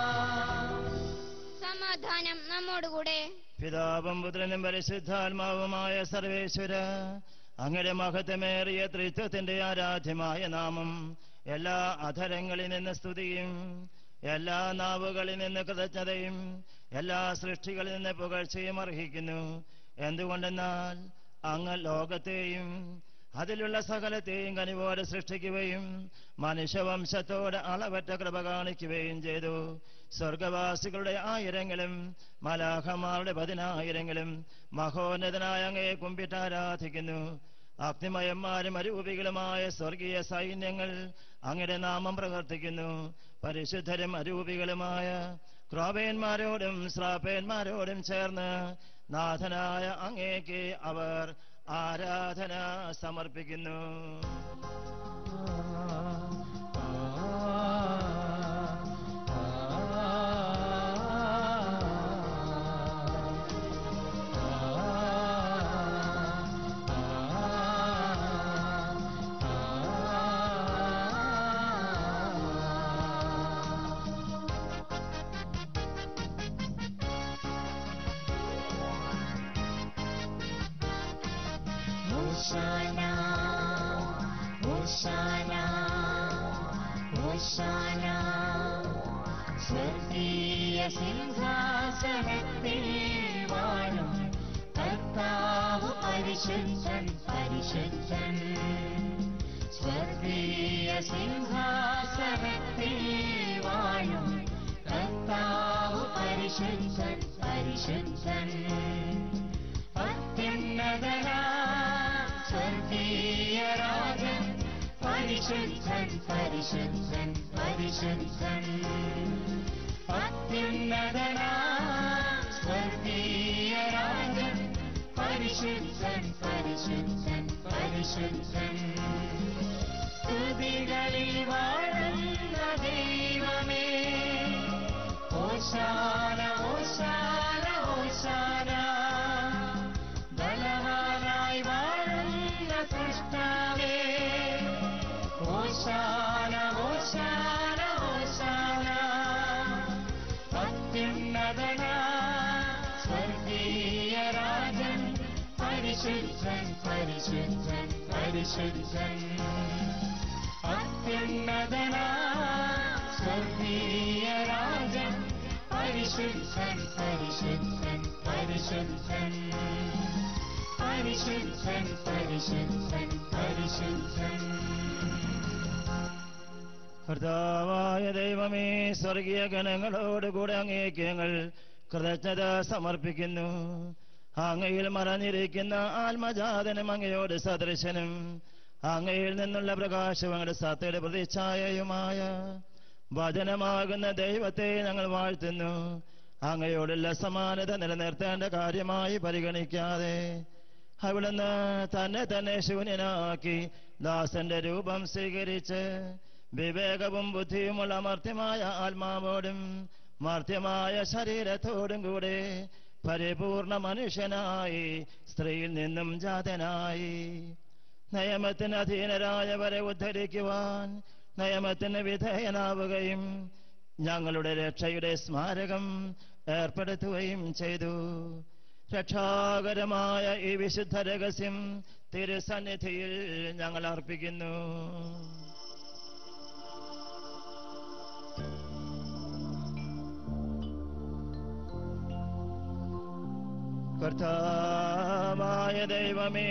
Speaker 3: സമാധാനം നമ്മോടുകൂടെ
Speaker 1: പിതാവും പുത്രനും പരിശുദ്ധാത്മാവുമായ സർവേശ്വര അങ്ങയുടെ മഹത്വമേറിയ ത്രിത്വത്തിന്റെ ആരാധ്യമായ നാമം എല്ലാ അധരങ്ങളിൽ നിന്ന് സ്തുതിയും എല്ലാ നാവുകളിൽ നിന്ന് കൃതജ്ഞതയും എല്ലാ സൃഷ്ടികളിൽ നിന്ന് പുകഴ്ചയും അർഹിക്കുന്നു എന്തുകൊണ്ടെന്നാൽ അങ്ങ് ലോകത്തെയും അതിലുള്ള സകലത്തെയും കനിവോടെ സൃഷ്ടിക്കുകയും മനുഷ്യവംശത്തോട് അളവറ്റ കൃപ കാണിക്കുകയും ചെയ്തു സ്വർഗവാസികളുടെ ആയിരങ്ങളും മലാഹമാരുടെ പതിനായിരങ്ങളും മഹോന്നതനായ അങ്ങയെ കുമ്പിട്ട് ആരാധിക്കുന്നു അഗ്നിമയന്മാരും അരൂപികളുമായ സ്വർഗീയ സൈന്യങ്ങൾ അങ്ങയുടെ നാമം പ്രവർത്തിക്കുന്നു പരിശുദ്ധരും അരൂപികളുമായ ക്രോപേന്മാരോടും ശ്രാപേന്മാരോടും ചേർന്ന് നാഥനായ അങ്ങേക്ക് അവർ ആരാധന സമർപ്പിക്കുന്നു
Speaker 5: ഹോശാന ഹോശാന ഹോശാന സ്വർഗീയ സിംഹാസനത്തിൽ വാഴും കർത്താവ് പരിശുദ്ധൻ പരിശുദ്ധൻ സ്വർഗീയ സിംഹാസനത്തിൽ വാഴും കർത്താവ് പരിശുദ്ധൻ പരിശുദ്ധൻ അത്യുന്നതനാ സ്വർഗീയ രാജൻ പരിശുദ്ധൻ പരിശുദ്ധൻ പരിശുദ്ധൻ അത്യുന്നതനാ സ്വർഗീയ രാജൻ പരിശുദ്ധൻ പരിശുദ്ധൻ പരിശുദ്ധൻ സ്തുതികളിൽ വാഴുന്ന ദൈവമേ ഓശാന ഓശാന ഓശാന ബലവാനായി വാഴുന്ന സൃഷ്ടാവേ ഓശാന ഓശാന ഓശാന അത്യുന്നതന സ്വർഗീയ രാജൻ പരിശുദ്ധൻ പരിശുദ്ധൻ പരിശുദ്ധൻ അത്യുന്നതന സ്വർഗീയ രാജൻ പരിശുദ്ധൻ പരിശുദ്ധൻ പരിശുദ്ധൻ പരിശുദ്ധൻ പരിശുദ്ധൻ പരിശുദ്ധൻ
Speaker 1: കർത്താവായ ദൈവമേ സ്വർഗീയ ഗണങ്ങളോടുകൂടെ അങ്ങേക്ക് ഞങ്ങൾ കൃതജ്ഞത സമർപ്പിക്കുന്നു അങ്ങയിൽ മറഞ്ഞിരിക്കുന്ന ആത്മജാതനും അങ്ങയോട് സദൃശനും അങ്ങയിൽ നിന്നുള്ള പ്രകാശവും അങ്ങയുടെ സത്തയുടെ പ്രതിച്ഛായയുമായ വചനമാകുന്ന ദൈവത്തെ ഞങ്ങൾ വാഴ്ത്തുന്നു അങ്ങയോടുള്ള സമാനത നിലനിർത്തേണ്ട കാര്യമായി പരിഗണിക്കാതെ അവിടുന്ന് തന്നെ തന്നെ ശൂന്യനാക്കി ദാസന്റെ രൂപം സ്വീകരിച്ച് വിവേകവും ബുദ്ധിയുമുള്ള മർത്യമായ ആത്മാവോടും മർത്യമായ ശരീരത്തോടും കൂടെ പരിപൂർണ മനുഷ്യനായി സ്ത്രീയിൽ നിന്നും ജാതനായി നിയമത്തിന് അധീനരായവരെ ഉദ്ധരിക്കുവാൻ നിയമത്തിന് വിധേയനാവുകയും ഞങ്ങളുടെ രക്ഷയുടെ സ്മാരകം ഏർപ്പെടുത്തുകയും ചെയ്തു രക്ഷാകരമായ ഈ വിശുദ്ധ രഹസ്യം തിരുസന്നിധിയിൽ ഞങ്ങൾ അർപ്പിക്കുന്നു കർത്താവായ ദൈവമേ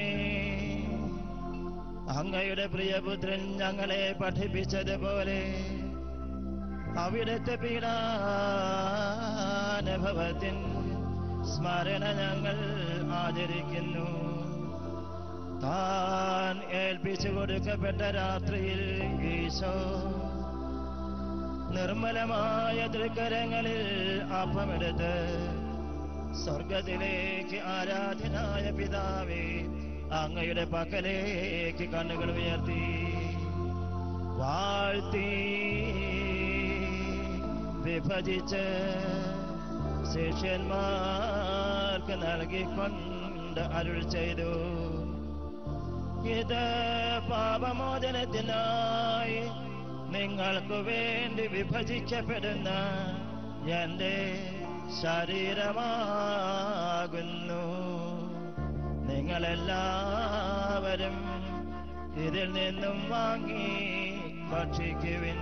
Speaker 1: അങ്ങയുടെ പ്രിയപുത്രൻ ഞങ്ങളെ പഠിപ്പിച്ചതുപോലെ അവിടുത്തെ പീഡാനുഭവത്തിൻ സ്മരണ ഞങ്ങൾ ആചരിക്കുന്നു താൻ ഏൽപ്പിച്ചു കൊടുക്കപ്പെട്ട രാത്രിയിൽ ഈശോ നിർമ്മലമായ തൃക്കരങ്ങളിൽ അപ്പമെടുത്ത് സ്വർഗത്തിലേക്ക് ആരാധനായ പിതാവേ അങ്ങയുടെ പക്കലേക്ക് കണ്ണുകൾ ഉയർത്തി വാഴ്ത്തി വിഭജിച്ച് ശിഷ്യന്മാർക്ക് നൽകിക്കൊണ്ട് അരുൾ ചെയ്തു ഇത് പാപമോചനത്തിനായി നിങ്ങൾക്കു വേണ്ടി വിഭജിക്കപ്പെടുന്ന എന്റെ ശരീരമാകുന്നു നിങ്ങളെല്ലാവരും ഇതിൽ നിന്നും വാങ്ങി ഭക്ഷിക്കുവിൻ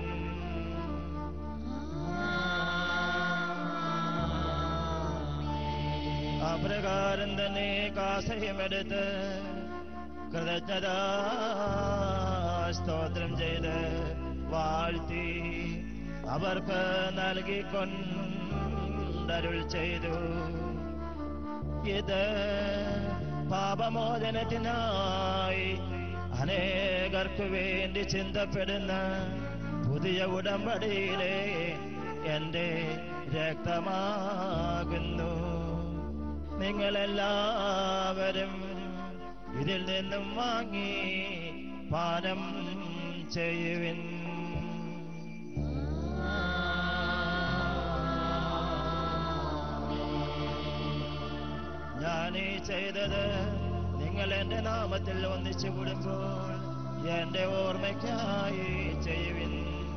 Speaker 1: അപ്രകാരം തന്നെ കാസഹ്യമെടുത്ത് കൃതജ്ഞതാ സ്തോത്രം ചെയ്ത് വാഴ്ത്തി അവർക്ക് നൽകിക്കൊണ്ടരുൾ ചെയ്തു ഇത് പാപമോചനത്തിനായി അനേകർക്കു വേണ്ടി ചിന്തപ്പെടുന്ന പുതിയ ഉടമ്പടിയിലെ എന്റെ രക്തമാകുന്നു നിങ്ങളെല്ലാവരും ഇതിൽ നിന്നും വാങ്ങി പാനം ചെയ്യുവിൻ ഞാനീ ചെയ്തത് നിങ്ങൾ എന്റെ നാമത്തിൽ ഒന്നിച്ചു കൂടുമ്പോൾ എന്റെ ഓർമ്മയ്ക്കായി ചെയ്യുവിൻ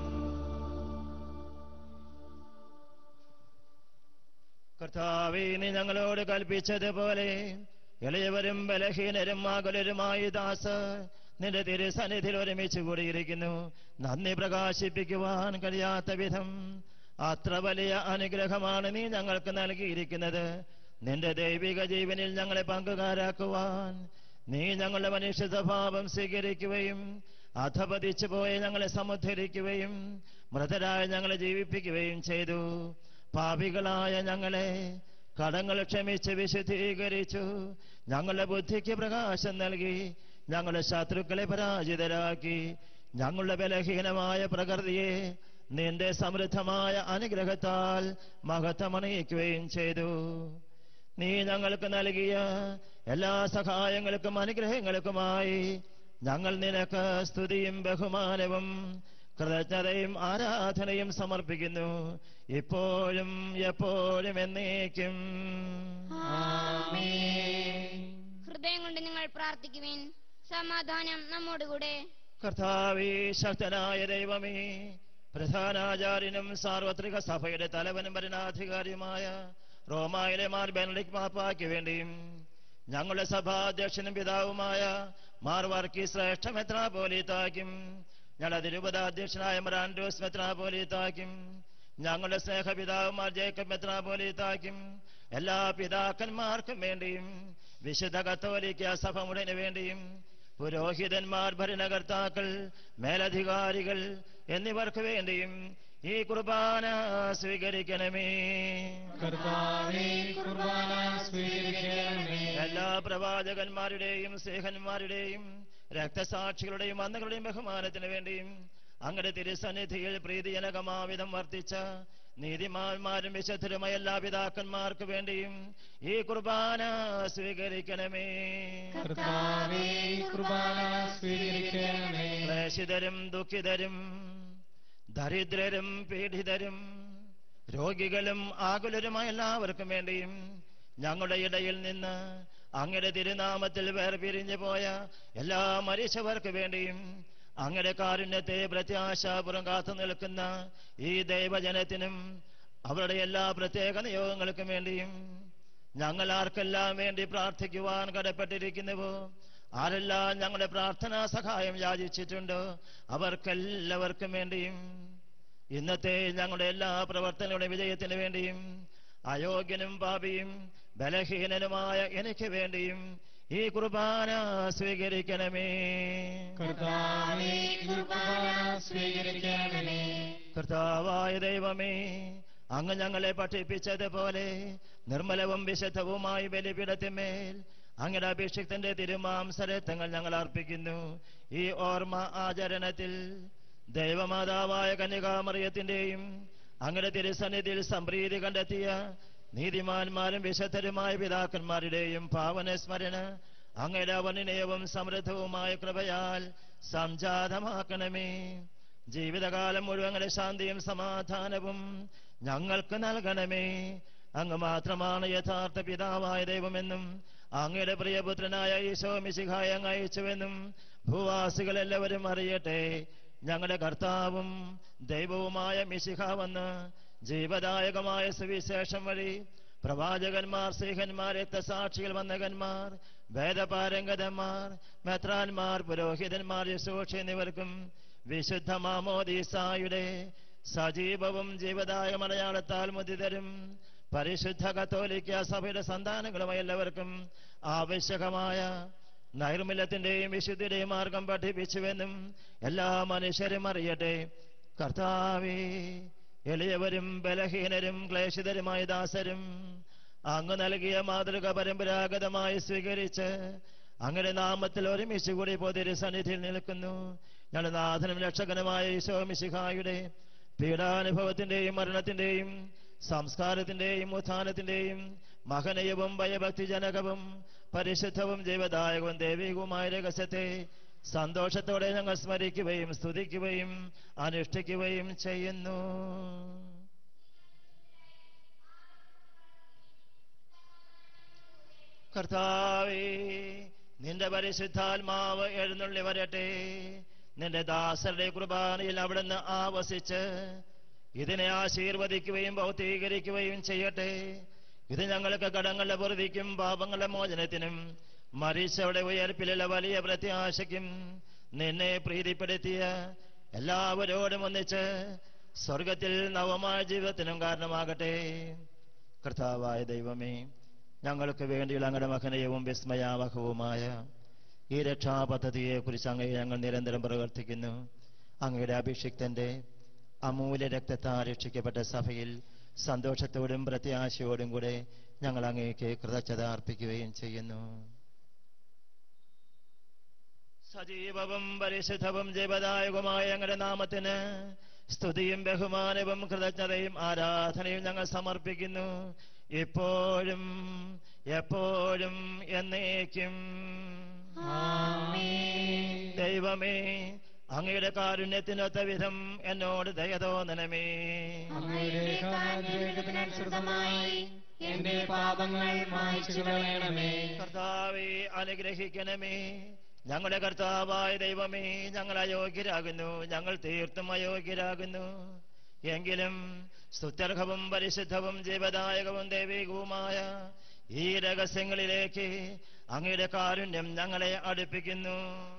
Speaker 1: കർത്താവേ നീ ഞങ്ങളോട് കൽപ്പിച്ചതുപോലെ ഇളയവരും ബലഹീനരും മകളുരുമായി ദാസ നിന്റെ തിരുസന്നിധിയിൽ ഒരുമിച്ച് കൂടിയിരിക്കുന്നു നന്ദി പ്രകാശിപ്പിക്കുവാൻ കഴിയാത്ത വിധം അത്ര വലിയ അനുഗ്രഹമാണ് നീ ഞങ്ങൾക്ക് നൽകിയിരിക്കുന്നത് നിന്റെ ദൈവിക ജീവനിൽ ഞങ്ങളെ പങ്കുകാരാക്കുവാൻ നീ ഞങ്ങളുടെ മനുഷ്യ സ്വഭാവം സ്വീകരിക്കുകയും അധപതിച്ചു പോയ ഞങ്ങളെ സമുദ്ധരിക്കുകയും മൃതരായ ഞങ്ങളെ ജീവിപ്പിക്കുകയും ചെയ്തു പാപികളായ ഞങ്ങളെ കടങ്ങൾ ക്ഷമിച്ച് വിശുദ്ധീകരിച്ചു ഞങ്ങളുടെ ബുദ്ധിക്ക് പ്രകാശം നൽകി ഞങ്ങളുടെ ശത്രുക്കളെ പരാജിതരാക്കി ഞങ്ങളുടെ ബലഹീനമായ പ്രകൃതിയെ നിന്റെ സമൃദ്ധമായ അനുഗ്രഹത്താൽ മഹത്വമണിയിക്കുകയും ചെയ്തു നീ ഞങ്ങൾക്ക് നൽകിയ എല്ലാ സഹായങ്ങൾക്കും അനുഗ്രഹങ്ങൾക്കുമായി ഞങ്ങൾ നിനക്ക് സ്തുതിയും ബഹുമാനവും കൃതജ്ഞതയും ആരാധനയും സമർപ്പിക്കുന്നു ഇപ്പോഴും എപ്പോഴും എന്നേക്കും
Speaker 3: ഹൃദയം കൊണ്ട് നിങ്ങൾ പ്രാർത്ഥിക്കുവിൻ സമാധാനം നമ്മോടുകൂടെ
Speaker 1: കർത്താവേ ശക്തനായ ദൈവമേ പ്രധാനാചാര്യനും സാർവത്രിക സഭയുടെ തലവനും ഭരണാധികാരിയുമായ റോമായിലെ മാർ ബെനഡിക് മാപ്പായ്ക്ക് വേണ്ടിയും ഞങ്ങളുടെ സഭാധ്യക്ഷനും പിതാവുമായ മാർ വർക്കി ശ്രേഷ്ഠ മെത്രാപോലീത്താക്കും ഞങ്ങളുടെ തിരുപതാധ്യക്ഷനായ മറാൻഡോസ് മെത്രാപോലീത്താക്കും ഞങ്ങളുടെ സ്നേഹപിതാവുമാർ ജേക്കബ് മെത്രാപോലീത്താക്കും എല്ലാ പിതാക്കന്മാർക്കും വേണ്ടിയും വിശുദ്ധ കത്തോലിക്ക സഭ മുഴുവന് വേണ്ടിയും പുരോഹിതന്മാർ ഭരണകർത്താക്കൾ മേലധികാരികൾ എന്നിവർക്ക് വേണ്ടിയും ഈ കുർബാന സ്വീകരിക്കണമേ
Speaker 2: കർത്താവേ കുർബാന സ്വീകരിക്കണമേ
Speaker 1: എല്ലാ പ്രവാചകന്മാരുടെയും സ്നേഹന്മാരുടെയും രക്തസാക്ഷികളുടെയും അന്നകളുടെയും ബഹുമാനത്തിന് വേണ്ടിയും അങ്ങയുടെ തിരുസന്നിധിയിൽ പ്രീതിജനകമാവിധം വർത്തിച്ച നീതിമാന്മാരും വിശുദ്ധരുമായ എല്ലാ പിതാക്കന്മാർക്ക് വേണ്ടിയും ഈ കുർബാന സ്വീകരിക്കണമേ
Speaker 2: കർത്താവേ കുർബാന സ്വീകരിക്കണമേ
Speaker 1: ക്ലേശിതരും ദുഃഖിതരും ദരിദ്രരും പീഡിതരും രോഗികളും ആകുലരുമായ എല്ലാവർക്കും വേണ്ടിയും ഞങ്ങളുടെ ഇടയിൽ നിന്ന് അങ്ങയുടെ തിരുനാമത്തിൽ വേർപിരിഞ്ഞു പോയ എല്ലാ മരിച്ചവർക്ക് വേണ്ടിയും അങ്ങയുടെ കാരുണ്യത്തെ പ്രത്യാശാപുറം കാത്തു നിൽക്കുന്ന ഈ ദൈവജനത്തിനും അവരുടെ എല്ലാ പ്രത്യേക നിയോഗങ്ങൾക്കും വേണ്ടിയും ഞങ്ങൾ ആർക്കെല്ലാം വേണ്ടി പ്രാർത്ഥിക്കുവാൻ കടപ്പെട്ടിരിക്കുന്നുവോ ആരെല്ലാം ഞങ്ങളുടെ പ്രാർത്ഥനാ സഹായം യാചിച്ചിട്ടുണ്ടോ അവർക്കെല്ലാവർക്കും വേണ്ടിയും ഇന്നത്തെ ഞങ്ങളുടെ എല്ലാ പ്രവർത്തനങ്ങളുടെ വിജയത്തിന് വേണ്ടിയും അയോഗ്യനും പാപിയും ബലഹീനനുമായ എനിക്ക് വേണ്ടിയും ഈ കുർബാന സ്വീകരിക്കണമേ
Speaker 2: കർത്താവേ കുർബാന സ്വീകരിക്കണമേ
Speaker 1: കർത്താവായ ദൈവമേ അങ്ങ് ഞങ്ങളെ പഠിപ്പിച്ചതുപോലെ നിർമ്മലവും വിശുദ്ധവുമായി ബലിപീഠത്തിന്മേൽ അങ്ങയുടെ അഭിഷിക്തന്റെ തിരുമാംസരത്വങ്ങൾ ഞങ്ങൾ അർപ്പിക്കുന്നു ഈ ഓർമ്മ ആചരണത്തിൽ ദൈവമാതാവായ കന്യകാമറിയത്തിന്റെയും അങ്ങയുടെ തിരുസന്നിധിയിൽ സംപ്രീതി കണ്ടെത്തിയ നീതിമാന്മാരും വിശുദ്ധരുമായ പിതാക്കന്മാരുടെയും പാവന സ്മരണ അങ്ങയുടെ അവനിനയവും സമൃദ്ധവുമായ കൃപയാൽ സംജാതമാക്കണമേ ജീവിതകാലം മുഴുവൻ അങ്ങയുടെ ശാന്തിയും സമാധാനവും ഞങ്ങൾക്ക് നൽകണമേ അങ്ങ് മാത്രമാണ് യഥാർത്ഥ പിതാവായ ദൈവമെന്നും അങ്ങയുടെ പ്രിയപുത്രനായ ഈശോ മിശിഹായ അങ്ങ് അയച്ചുവെന്നും ഭൂവാസികൾ എല്ലാവരും അറിയട്ടെ ഞങ്ങളുടെ കർത്താവും ദൈവവുമായ മിശിഹ വന്ന് ജീവദായകമായ സുവിശേഷം വഴി പ്രവാചകന്മാർ സ്ത്രീഹന്മാർ രക്തസാക്ഷികൾ വന്ദകന്മാർ വേദപാരംഗതന്മാർ മെത്രാന്മാർ പുരോഹിതന്മാർ യശോഷ എന്നിവർക്കും വിശുദ്ധ മാമോദീസായുടെ സജീവവും ജീവദായ മലയാളത്താൽ മുദിതരും പരിശുദ്ധ കത്തോലിക്ക സഭയുടെ സന്താനങ്ങളുമായ എല്ലാവർക്കും ആവശ്യകമായ നൈർമല്യത്തിന്റെയും വിശുദ്ധിയുടെയും മാർഗം പഠിപ്പിച്ചുവെന്നും എല്ലാ മനുഷ്യരും അറിയട്ടെ കർത്താവേ എളിയവരും ബലഹീനരും ക്ലേശിതരുമായ ദാസരും അങ്ങ് നൽകിയ മാതൃക പരമ്പരാഗതമായി സ്വീകരിച്ച് അങ്ങനെ നാമത്തിൽ ഒരുമിച്ച് കൂടി പൊതിരി സന്നിധിയിൽ നിൽക്കുന്നു ഞങ്ങളുടെ നാഥനും രക്ഷകനുമായ ഈശോ മിശിഹായുടെ പീഡാനുഭവത്തിന്റെയും മരണത്തിന്റെയും സംസ്കാരത്തിന്റെയും ഉത്ഥാനത്തിന്റെയും മഹനീയവും ഭയഭക്തിജനകവും പരിശുദ്ധവും ജീവദായകവും ദൈവികവുമായ രഹസ്യത്തെ സന്തോഷത്തോടെ ഞങ്ങൾ സ്മരിക്കുകയും സ്തുതിക്കുകയും അനുഷ്ഠിക്കുകയും ചെയ്യുന്നു കർത്താവേ നിന്റെ പരിശുദ്ധാത്മാവ് എഴുന്നള്ളി വരട്ടെ നിന്റെ ദാസരുടെ കുർബാനയിൽ അവിടുന്ന് ആവസിച്ച് ഇതിനെ ആശീർവദിക്കുകയും ഭൗതീകരിക്കുകയും ചെയ്യട്ടെ ഇത് ഞങ്ങൾക്ക് കടങ്ങളുടെ പൊറുതിക്കും പാപങ്ങളുടെ മോചനത്തിനും മരിച്ചവിടെ ഉയർപ്പിലുള്ള വലിയ പ്രത്യാശയ്ക്കും നിന്നെ പ്രീതിപ്പെടുത്തിയ എല്ലാവരോടും ഒന്നിച്ച് സ്വർഗത്തിൽ നവമായ ജീവിതത്തിനും കാരണമാകട്ടെ കർത്താവായ ദൈവമേ ഞങ്ങൾക്ക് വേണ്ടിയുള്ള അങ്ങയുടെ മഹനീയവും വിസ്മയാവഹവുമായ ഈ രക്ഷാപദ്ധതിയെ കുറിച്ച് അങ്ങയെ ഞങ്ങൾ നിരന്തരം പ്രവർത്തിക്കുന്നു അങ്ങയുടെ അഭിഷിക്തന്റെ അമൂല്യ രക്തത്താൽ രക്ഷിക്കപ്പെട്ട സഭയിൽ സന്തോഷത്തോടും പ്രത്യാശയോടും കൂടെ ഞങ്ങൾ അങ്ങേക്ക് കൃതജ്ഞത അർപ്പിക്കുകയും ചെയ്യുന്നു സജീവവും പരിശുദ്ധവും ജീവദായകവുമായ ഞങ്ങളുടെ നാമത്തിന് സ്തുതിയും ബഹുമാനവും കൃതജ്ഞതയും ആരാധനയും ഞങ്ങൾ സമർപ്പിക്കുന്നു ഇപ്പോഴും എപ്പോഴും എന്നേക്കും ദൈവമേ അങ്ങയുടെ കാരുണ്യത്തിനൊത്ത വിധം എന്നോട് ദയ തോന്നണമേ
Speaker 2: അങ്ങയുടെ കാരുണ്യത്തിനനുസൃതമായി എന്റെ പാപങ്ങൾ മായ്ച്ചു കളയണമേ
Speaker 1: കർത്താവെ അനുഗ്രഹിക്കണമേ ഞങ്ങളുടെ കർത്താവായ ദൈവമേ ഞങ്ങൾ അയോഗ്യരാകുന്നു ഞങ്ങൾ തീർത്തും അയോഗ്യരാകുന്നു എങ്കിലും സ്തുത്യർഹവും പരിശുദ്ധവും ജീവദായകവും ദൈവികവുമായ ഈ രഹസ്യങ്ങളിലേക്ക് അങ്ങയുടെ കാരുണ്യം ഞങ്ങളെ അടുപ്പിക്കുന്നു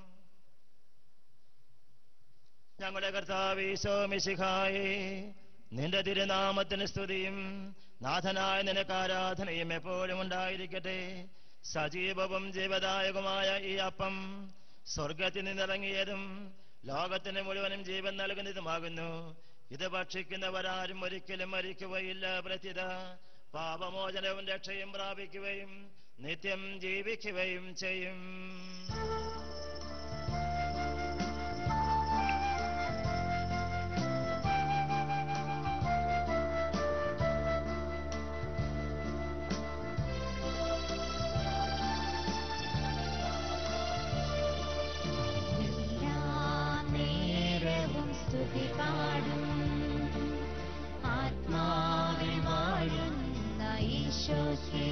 Speaker 1: ഞങ്ങളുടെ കർത്താവീശോ മിശിഹായി നിന്റെ തിരുനാമത്തിന് സ്തുതിയും നാഥനായ നിനക്ക് ആരാധനയും എപ്പോഴും ഉണ്ടായിരിക്കട്ടെ സജീവവും ജീവദായകമായ ഈ അപ്പം സ്വർഗത്തിൽ നിന്നിറങ്ങിയതും ലോകത്തിന് മുഴുവനും ജീവൻ നൽകുന്നതുമാകുന്നു ഇത് ഭക്ഷിക്കുന്നവരാരും ഒരിക്കലും മരിക്കുകയില്ല പ്രത്യത പാപമോചനവും രക്ഷയും പ്രാപിക്കുകയും നിത്യം ജീവിക്കുകയും ചെയ്യും
Speaker 5: എല്ലാ നേരവും സ്തുതി പാടും ആത്മാവിൽ വാഴുന്ന ഈശോയ്ക്ക്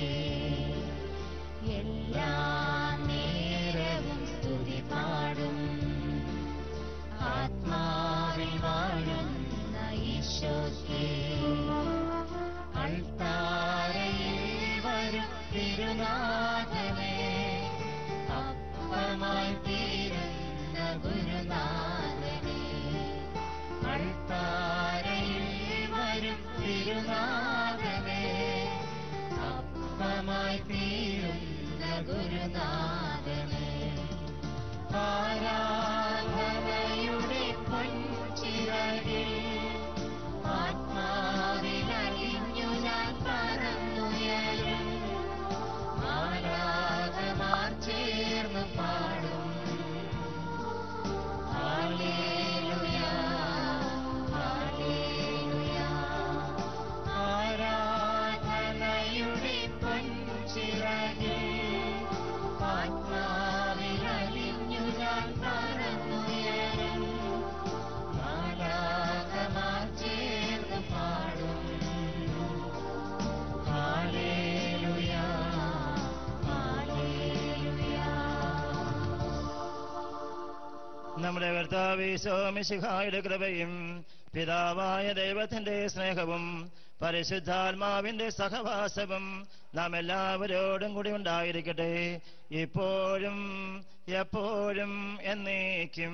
Speaker 5: എല്ലാ നേരവും സ്തുതി പാടും ആത്മാവിൽ വാഴുന്ന ഈശോയ്ക്ക് അൾത്താരയിൽ വരും തിരുനാഥനെ അപ്പമായി തീരുന്ന ഗുരുനാഥനെ അൾത്താരയിൽ വരും തിരുനാഥനെ അപ്പമായി തീരുന്ന ഗുരുനാഥനെ ആരാധനയുടെ പൊൻചിറകിൽ ആത്മാവിലലിഞ്ഞു ഞാൻ പറന്നുയരും ആരാധമാർ ചേർന്ന് പാടും ഹല്ലേലൂയ ഹല്ലേലൂയ ആരാധനയുടെ പൊൻചിറകിൽ
Speaker 1: നമ്മുടെ കർത്താവീശോമിശിഹായുടെ കൃപയും പിതാവായ ദൈവത്തിന്റെ സ്നേഹവും പരിശുദ്ധാത്മാവിന്റെ സഹവാസവും നാം എല്ലാവരോടും കൂടി ഉണ്ടായിരിക്കട്ടെ ഇപ്പോഴും എപ്പോഴും എന്നേക്കും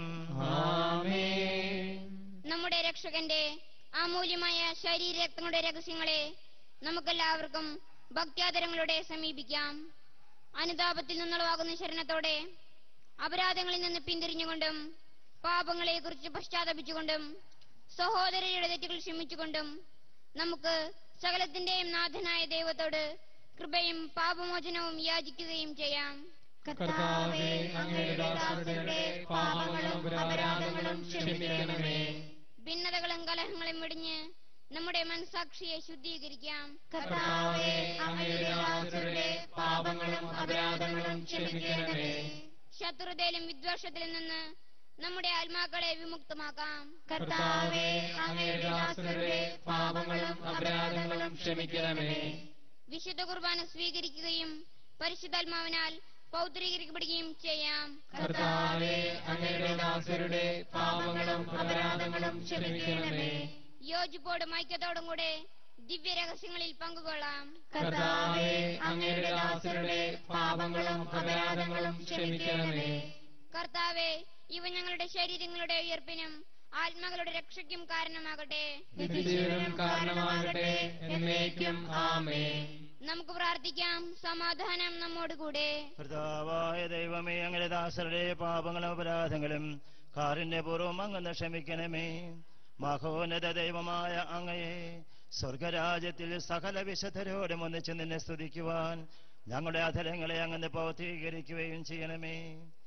Speaker 2: ആമേൻ
Speaker 3: നമ്മുടെ രക്ഷകന്റെ അമൂല്യമായ ശരീരരക്തങ്ങളുടെ രഹസ്യങ്ങളെ നമുക്കെല്ലാവർക്കും ഭക്ത്യാദരങ്ങളോടെ സമീപിക്കാം അനുതാപത്തിൽ നിന്നുളവാകുന്ന ശരണത്തോടെ അപരാധങ്ങളിൽ നിന്ന് പിന്തിരിഞ്ഞുകൊണ്ടും പാപങ്ങളെ കുറിച്ച് പശ്ചാത്തപിച്ചുകൊണ്ടും സഹോദരരുടെ തെറ്റുകൾ ക്ഷമിച്ചുകൊണ്ടും നമുക്ക് സകലത്തിന്റെയും നാഥനായ ദൈവത്തോട് കൃപയും പാപമോചനവും യാചിക്കുകയും ചെയ്യാം
Speaker 2: കർത്താവേ അങ്ങയുടെ ദാസരുടെ പാപങ്ങളും അപരാധങ്ങളും ക്ഷമിക്കണമേ
Speaker 3: ഭിന്നതകളും കലഹങ്ങളും വെടിഞ്ഞ് നമ്മുടെ മനസാക്ഷിയെ ശുദ്ധീകരിക്കാം
Speaker 2: കർത്താവേ അങ്ങയുടെ ദാസരുടെ പാപങ്ങളും അപരാധങ്ങളും ക്ഷമിക്കണമേ
Speaker 3: ശത്രുതയിലും വിദ്വേഷത്തിലും നിന്ന് നമ്മുടെ ആത്മാക്കളെ വിമുക്തമാക്കാം
Speaker 2: കർത്താവേ അങ്ങയുടെ ദാസരുടെ പാപങ്ങളും അപരാധങ്ങളും ക്ഷമിക്കണമേ
Speaker 3: വിശുദ്ധ കുർബാന സ്വീകരിക്കുകയും പരിശുദ്ധാത്മാവിനാൽ പൗത്രീകരിക്കപ്പെടുകയും ചെയ്യാം
Speaker 2: കർത്താവേ അങ്ങയുടെ ദാസരുടെ പാപങ്ങളും അപരാധങ്ങളും ക്ഷമിക്കണമേ
Speaker 3: യോജിപ്പോടും ഐക്യത്തോടും കൂടെ ദിവ്യ രഹസ്യങ്ങളിൽ പങ്കുകൊള്ളാം
Speaker 2: കർത്താവേ അങ്ങയുടെ ദാസരുടെ പാപങ്ങളും അപരാധങ്ങളും ക്ഷമിക്കണമേ
Speaker 3: കർത്താവെ ഇവ ഞങ്ങളുടെ ശരീരങ്ങളുടെ ഉയർപ്പിനും ആത്മാക്കളുടെ രക്ഷയ്ക്കും കാരണമാകട്ടെ
Speaker 2: നിത്യജീവനം കാരണമാകട്ടെ എന്നേക്കും ആമേൻ
Speaker 3: നമുക്ക് പ്രാർത്ഥിക്കാം സമാധാനം നമ്മോടുകൂടെ
Speaker 1: കർത്താവായ ദൈവമേ അങ്ങനെ ദാസരുടെ പാപങ്ങളും അപരാധങ്ങളും കാരുണ്യപൂർവ്വം അങ്ങ് ക്ഷമിക്കണമേ മഹോന്നത ദൈവമായ അങ്ങയെ സ്വർഗരാജ്യത്തിൽ സകല വിശുദ്ധരോടും ഒന്നിച്ച് നിന്നെ സ്തുതിക്കുവാൻ ഞങ്ങളുടെ അധരങ്ങളെ അങ്ങനെ പൗത്രീകരിക്കുകയും ചെയ്യണമേ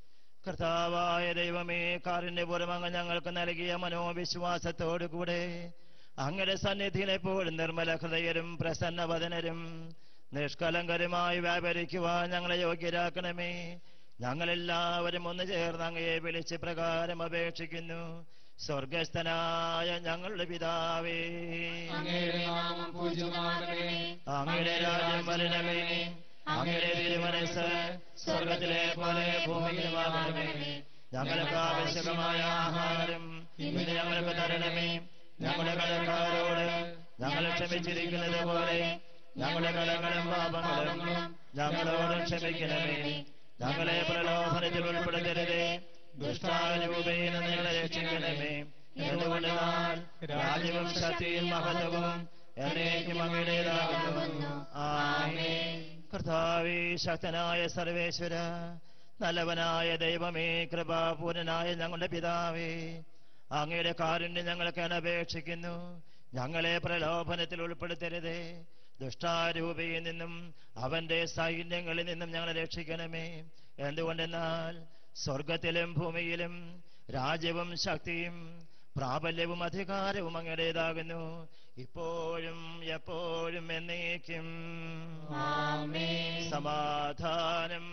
Speaker 1: കർത്താവായ ദൈവമേ കാരുണ്യപൂർവ്വം അങ്ങ് ഞങ്ങൾക്ക് നൽകിയ മനോവിശ്വാസത്തോടുകൂടെ അങ്ങയുടെ സന്നിധിയിൽ എപ്പോഴും നിർമ്മല ഹൃദയരും പ്രസന്നവദനരും നിഷ്കലങ്കരുമായി വ്യാപരിക്കുവാൻ ഞങ്ങളെ യോഗ്യരാക്കണമേ ഞങ്ങളെല്ലാവരും ഒന്ന് ചേർന്ന് അങ്ങയെ വിളിച്ച് പ്രകാരം അപേക്ഷിക്കുന്നു സ്വർഗസ്ഥനായ ഞങ്ങളുടെ പിതാവേ
Speaker 2: അങ്ങയുടെ നാമം പൂജ്യമാകണമേ
Speaker 1: അങ്ങയുടെ രാജ്യം വരണമേ അങ്ങയുടെ തിരുമനസ് സ്വർഗത്തിലെ പോലെ ഭൂമിയിലുമാകണമേ ഞങ്ങൾക്ക് ആവശ്യകമായ ആഹാരം ഇന്ന് ഞങ്ങൾക്ക് തരണമേ ഞങ്ങളുടെ കടക്കാരോട് ഞങ്ങൾ ക്ഷമിച്ചിരിക്കുന്നത് പോലെ ഞങ്ങളുടെ കടങ്ങളും പാപങ്ങളും ഞങ്ങളോട് ക്ഷമിക്കണമേ ഞങ്ങളെ പ്രലോഭനത്തിൽ ഉൾപ്പെടുത്തരുതേ ദുഷ്ടാരൂപയിൽ നിങ്ങളെ രക്ഷിക്കണമേ എന്തുകൊണ്ട് നാൾ രാജ്യവും ശക്തിയും മഹത്വവും എന്നേക്കും അങ്ങയുടേതാകുന്നു ആമേ കർത്താവേ ശക്തനായ സർവേശ്വര നല്ലവനായ ദൈവമേ കൃപാപൂരനായ ഞങ്ങളുടെ പിതാവേ അങ്ങയുടെ കാരുണ്യം ഞങ്ങൾക്ക് അപേക്ഷിക്കുന്നു ഞങ്ങളെ പ്രലോഭനത്തിൽ ഉൾപ്പെടുത്തരുതേ ദുഷ്ടാരൂപയിൽ നിന്നും അവന്റെ സൈന്യങ്ങളിൽ നിന്നും ഞങ്ങളെ രക്ഷിക്കണമേ എന്തുകൊണ്ടെന്നാൽ സ്വർഗത്തിലും ഭൂമിയിലും രാജ്യവും ശക്തിയും പ്രാബല്യവും അധികാരവും അങ്ങയുടേതാകുന്നു ഇപ്പോഴും എപ്പോഴും എന്നേക്കും
Speaker 2: ആമേൻ
Speaker 1: സമാധാനം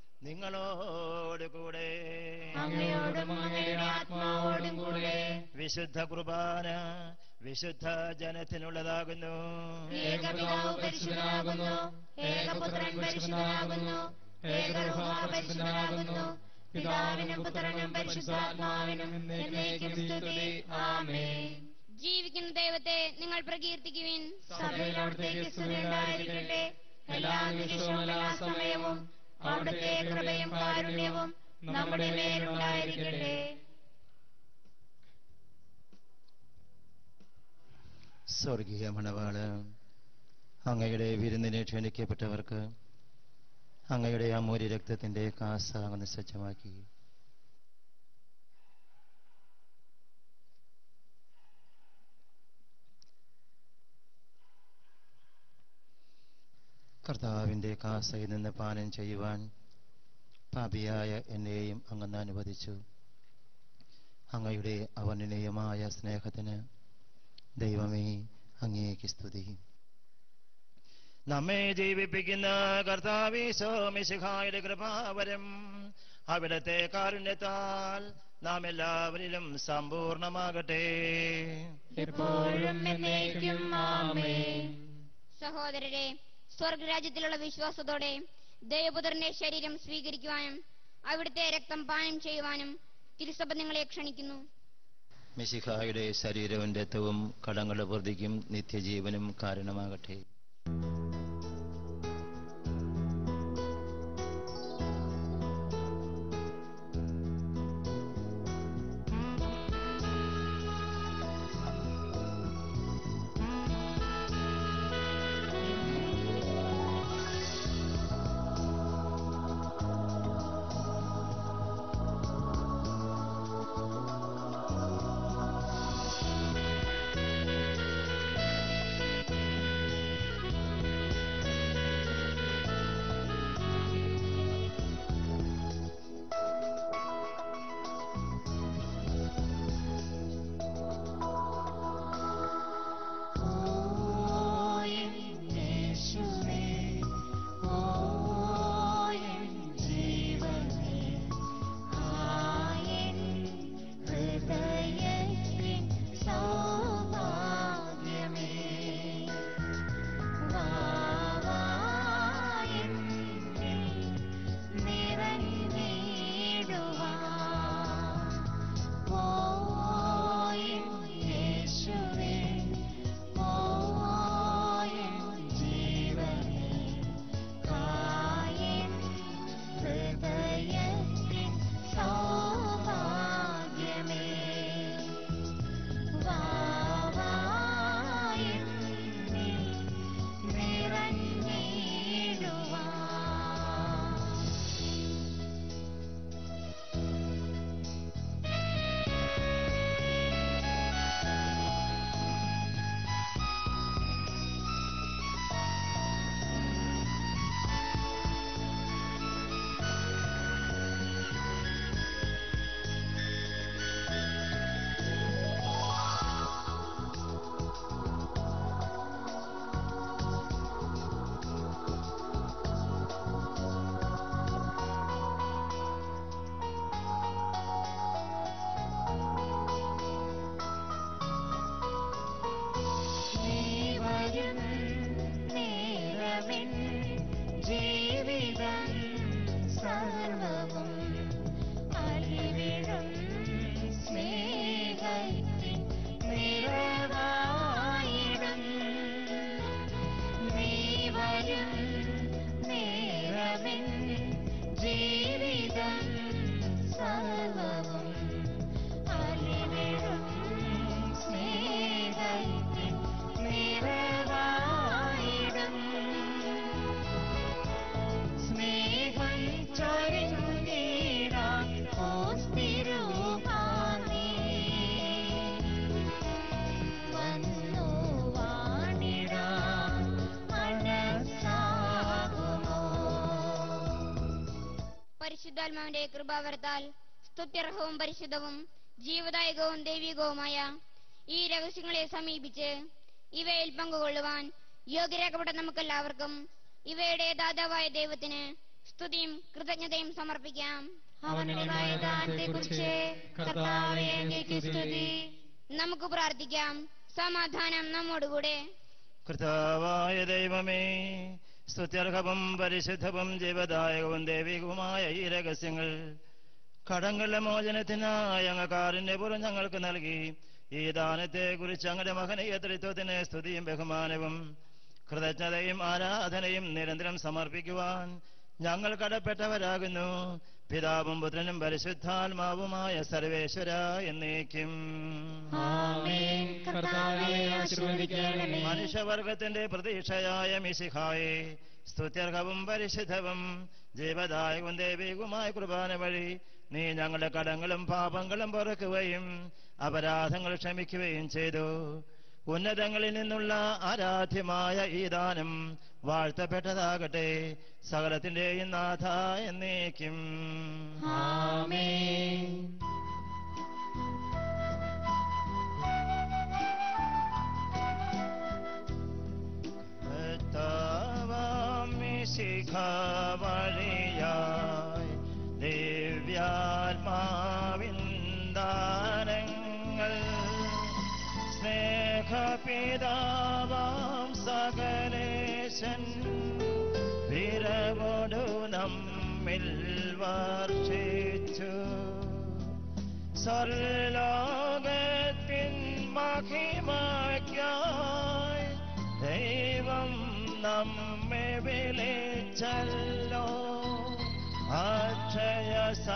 Speaker 1: നിങ്ങളോടുകൂടെ
Speaker 2: അങ്ങയോടും അങ്ങയുടെ ആത്മാവോടും കൂടെ
Speaker 1: വിശുദ്ധ കുർബാന വിശുദ്ധ ജനത്തിനുള്ളതാകുന്നു
Speaker 2: ഏകപിതാവ് പരിശുദ്ധനാകുന്നു ഏകപുത്രൻ പരിശുദ്ധനാകുന്നു ഏകരൂഹ പരിശുദ്ധനാകുന്നു പിതാവിനും പുത്രനും പരിശുദ്ധാത്മാവിനും എന്നേക്കും സ്തുതി ആമേൻ
Speaker 3: ജീവിക്കുന്ന ദൈവത്തെ നിങ്ങൾ പ്രകീർത്തിക്കുവിൻ
Speaker 2: സഭയിൽ അവിടുത്തേക്ക് സ്തുതി ഉണ്ടായിരിക്കട്ടെ എല്ലാ നിമിഷവും എല്ലാ സമയവും അവിടുത്തെ കൃപയും കാരുണ്യവും നമ്മുടെ മേലുണ്ടായിരിക്കട്ടെ
Speaker 1: സ്വർഗീയ മണവാള് അങ്ങയുടെ വിരുന്നിനെ ക്ഷണിക്കപ്പെട്ടവർക്ക് അങ്ങയുടെ അമൂല്യ രക്തത്തിന്റെ കാസ അങ്ങ് സജ്ജമാക്കി കർത്താവിന്റെ കാസയിൽ നിന്ന് പാനം ചെയ്യുവാൻ പാപിയായ എന്നെയും അങ്ങ് അനുവദിച്ചു അങ്ങയുടെ അവർണ്ണനീയമായ സ്നേഹത്തിന് ദൈവമേ അങ്ങേക്ക് സ്തുതി നമ്മെ ജീവിപ്പിക്കുന്ന കർത്താവീശോ മിശിഹായുടെ കൃപാവരം അവിടത്തെ കാരുണ്യത്താൽ നാം എല്ലാവരിലും സമ്പൂർണമാകട്ടെ
Speaker 2: എപ്പോഴും എന്നേക്കും ആമേൻ
Speaker 3: സഹോദരരെ സ്വർഗരാജ്യത്തിലുള്ള വിശ്വാസത്തോടെ ദൈവപുത്രന്റെ ശരീരം സ്വീകരിക്കുവാനും അവിടുത്തെ രക്തം പാനം ചെയ്യുവാനും തിരുസഭ നിങ്ങളെ ക്ഷണിക്കുന്നു
Speaker 1: മിശിഹായുടെ ശരീരവും രക്തവും കടങ്ങളുടെ പ്രതിക്കും നിത്യജീവനും കാരണമാകട്ടെ
Speaker 5: ജീവിതം സർവവും അറിവിടും സ്നേഹത്തിൻ നിറവായിടും നീ വരും നേരമിൻ ജീവിതം സർവവും അറിവിടും സ്നേഹത്തിൻ നിറവായിടും സ്നേഹം ചൊരിഞ്ഞിടാൻ ഓസ്തിരൂപാനീ വന്നു വാണിടാൻ മനസ്സാകുമോ
Speaker 3: പരിശുദ്ധാത്മാവിന്റെ കൃപാവരത്താൽ സ്തുത്യർഹവും പരിശുദ്ധവും ജീവദായകവും ദൈവികവുമായ ഈ രഹസ്യങ്ങളെ സമീപിച്ച് ഇവയിൽ പങ്കുകൊള്ളുവാൻ യോഗ്യരാക്കപ്പെട്ട നമുക്കെല്ലാവർക്കും ഇവയുടെ ദാതാവായ ദൈവത്തിന് സ്തുതിയും കൃതജ്ഞതയും സമർപ്പിക്കാം
Speaker 2: അവനുള്ളതായ ദാനത്തെക്കുറിച്ച് കർത്താവേ അങ്ങേക്ക് സ്തുതി
Speaker 3: നമുക്ക് പ്രാർത്ഥിക്കാം സമാധാനം നമ്മോടുകൂടെ
Speaker 1: കർത്താവായ ദൈവമേ സ്തുത്യർഹവും പരിശുദ്ധവും ജീവദായകവും ദൈവികവുമായ ഈ രഹസ്യങ്ങൾ കടങ്ങളുടെ മോചനത്തിനായി അങ്ങ് കാറിന്റെപുറം ഞങ്ങൾക്ക് നൽകി ഈ ദാനത്തെ കുറിച്ച് അങ്ങയുടെ മകനീയ തൃത്വത്തിന് സ്തുതിയും ബഹുമാനവും കൃതജ്ഞതയും ആരാധനയും നിരന്തരം സമർപ്പിക്കുവാൻ ഞങ്ങൾ കടപ്പെട്ടവരാകുന്നു പിതാവും പുത്രനും പരിശുദ്ധാത്മാവുമായ സർവേശ്വര എന്നേക്കും
Speaker 2: ആമേൻ കർത്താവേ ആശീർവദിക്കണമേ
Speaker 1: മനുഷ്യവർഗത്തിന്റെ പ്രതീക്ഷയായ മിശിഹായെ സ്തുത്യർഹവും പരിശുദ്ധവും ജീവദായകവും ദൈവികവുമായ കുർബാന വഴി നീ ഞങ്ങളുടെ കടങ്ങളും പാപങ്ങളും പൊറുക്കുകയും അപരാധങ്ങൾ ക്ഷമിക്കുകയും ചെയ്തു ഉന്നതങ്ങളിൽ നിന്നുള്ള ആരാധ്യമായ ഈ ദാനം വാഴ്ത്തപ്പെട്ടതാകട്ടെ സകലത്തിന്റെയും നാഥ എന്നേക്കും
Speaker 2: ആമേൻ
Speaker 1: വഴിയായി ദിവ്യാത്മാവിന്ദാനങ്ങൾ സ്നേഹപിതാവാം സകലേശൻ വിരവോടു നമ്മിൽ വർഷിച്ചു സ്വർലോകത്തിൻ മഹിമയ്ക്കായി ദൈവം നമ്മെ വിളിച്ചല്ലോ അക്ഷയ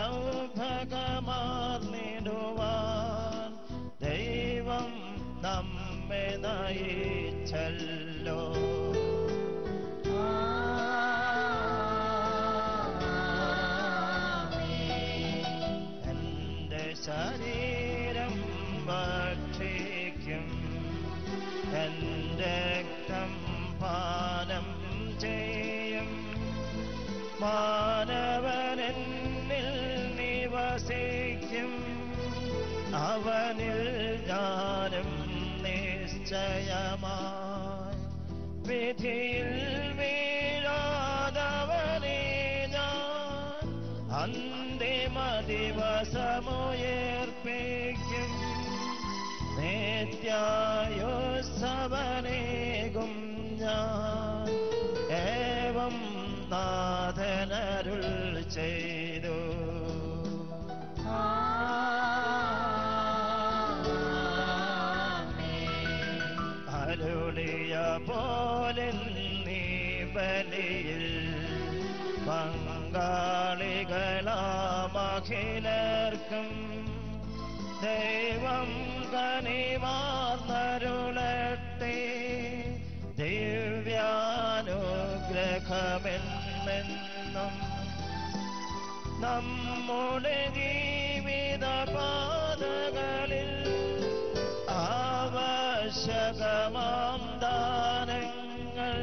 Speaker 1: സൗഭഗമാർന്നിടുവാൻ ദൈവം നമ്മെ നയിച്ചല്ലോ എന്റെ ശരീരം ഭക്ഷിക്കും എന്റെ രക്തം പാനം ചെയ്യും മാനവനെന്നിൽ നിവസിക്കും അവനിൽ ഞാനും നിശ്ചയമായി വിധിയിൽ വീഴാതവനെ ഞാൻ അന്തിമ ദിവസമുയർപ്പിക്കും നിത്യായുസവനേകും ഞാൻ ഏവം നാഥനരുൾ ചെയ്തു അരുളിയ പോലെ നീ ബലിയിൽ പങ്കാളികളാമഖിലർക്കും ദൈവം കനിവാർന്നരുളട്ടെ ദിവ്യാനുഗ്രഹമെന്നെന്നും നമ്മുടെ ജീവിത പാതകളിൽ ആവശ്യകമാം ദാനങ്ങൾ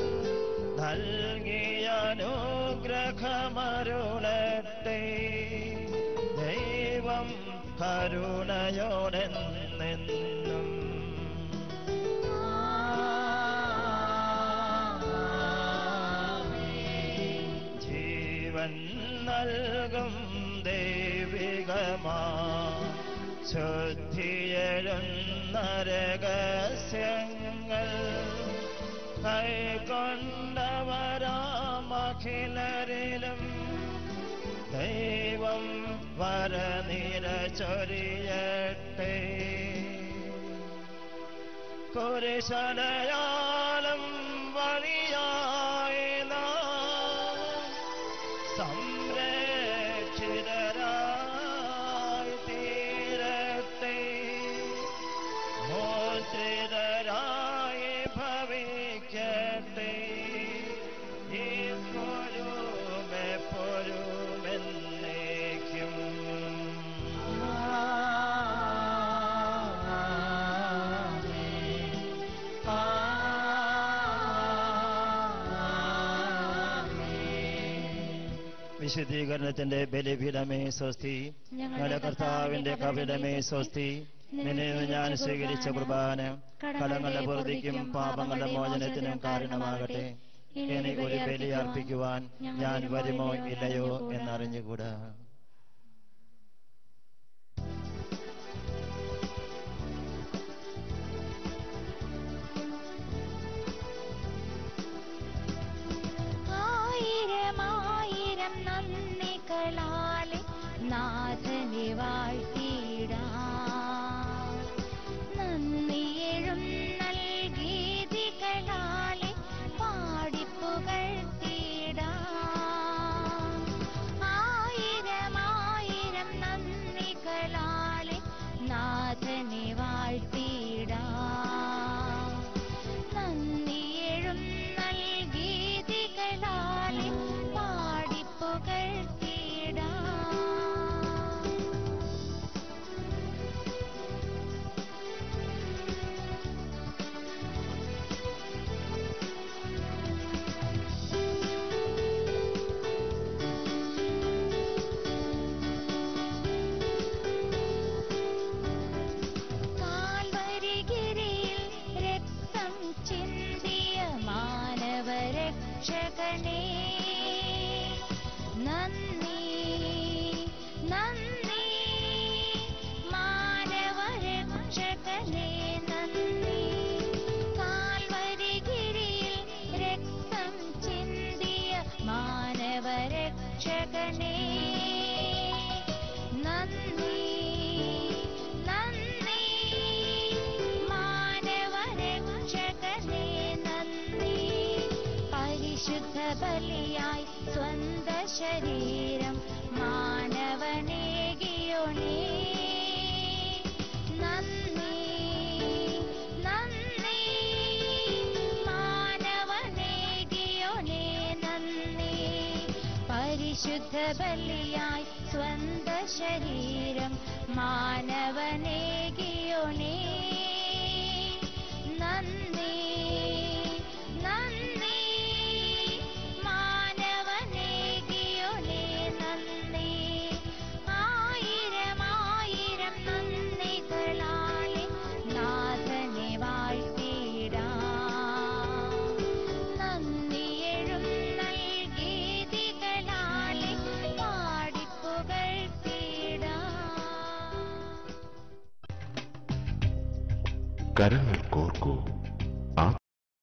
Speaker 1: നൽകിയ അനുഗ്രഹമരുളട്ടെ ദൈവം കരുണയോടെന്നെന്നും ജീവൻ നൽകും ദൈവികമാ ശുദ്ധിയെഴുന്ന രഹസ്യങ്ങൾ കൈക്കൊണ്ടവരാമഖിലരിലും ദൈവം വരനിര ചൊരിയട്ടെ കുരിശടയാളം വഴിയായി നാം സംരക്ഷിതരായി തീരട്ടെ മോചിതരായി ഭവിക്കട്ടെ ഇപ്പോഴും എപ്പോഴും എന്നേക്കും വിശുദ്ധീകരണത്തിന്റെ ബലിപീഠമേ സ്വസ്തി ഞങ്ങളുടെ കർത്താവിന്റെ കവിടമേ സ്വസ്തി നിന്നെ ഞാൻ സ്വീകരിച്ച കുർബാന കടങ്ങളുടെ പൂർത്തിക്കും പാപങ്ങളുടെ മോചനത്തിനും കാരണമാകട്ടെ ഇനി ഒരു ബലി അർപ്പിക്കുവാൻ ഞാൻ വരുമോ ഇല്ലയോ എന്നറിഞ്ഞുകൂടാ
Speaker 5: ആയിരമായിരം നന്ദികളാലെ നാഥനെ വാഴ്ത്തിടാം നന്ദിയെഴും നൽകീതികളാലെ പാടിപ്പുകഴ്ത്തിടാം ആയിരമായിരം നന്ദികളാലെ നാഥനെ വാഴ്ത്തിടാം നന്ദിയെഴും നൽകീതികളാലെ പാടിപ്പുകഴ്ത്തിടാം കാൽവരികിരിയിൽ രക്തം ചിന്തിയ മാനവരക്ഷകനേ നന്ദി നന്ദി മാനവരക്ഷകനേ നന്ദി കാൽവരികിരിയിൽ രക്തം ചിന്തിയ മാനവരക്ഷകനേ നന്ദി ബലിയായി സ്വന്ത ശരീരം മാനവനേകിയോണേ നന്ദി നന്ദി മാനവനേകിയോണേ നന്ദി പരിശുദ്ധ ബലിയായി സ്വന്ത ശരീരം മാനവനേകിയോണേ നന്ദി നന്ദി മാനവനേകിയോനേ നന്ദി ആയിരം ആയിരം നന്ദികളാലെ നാഥനെ വാഴ്ത്തിടാം നന്ദിയെഴും നൽകീതികളാലെ പാടിപ്പുകഴ്ത്തിടാം
Speaker 6: കരങ്ങൾ കോർക്കൂ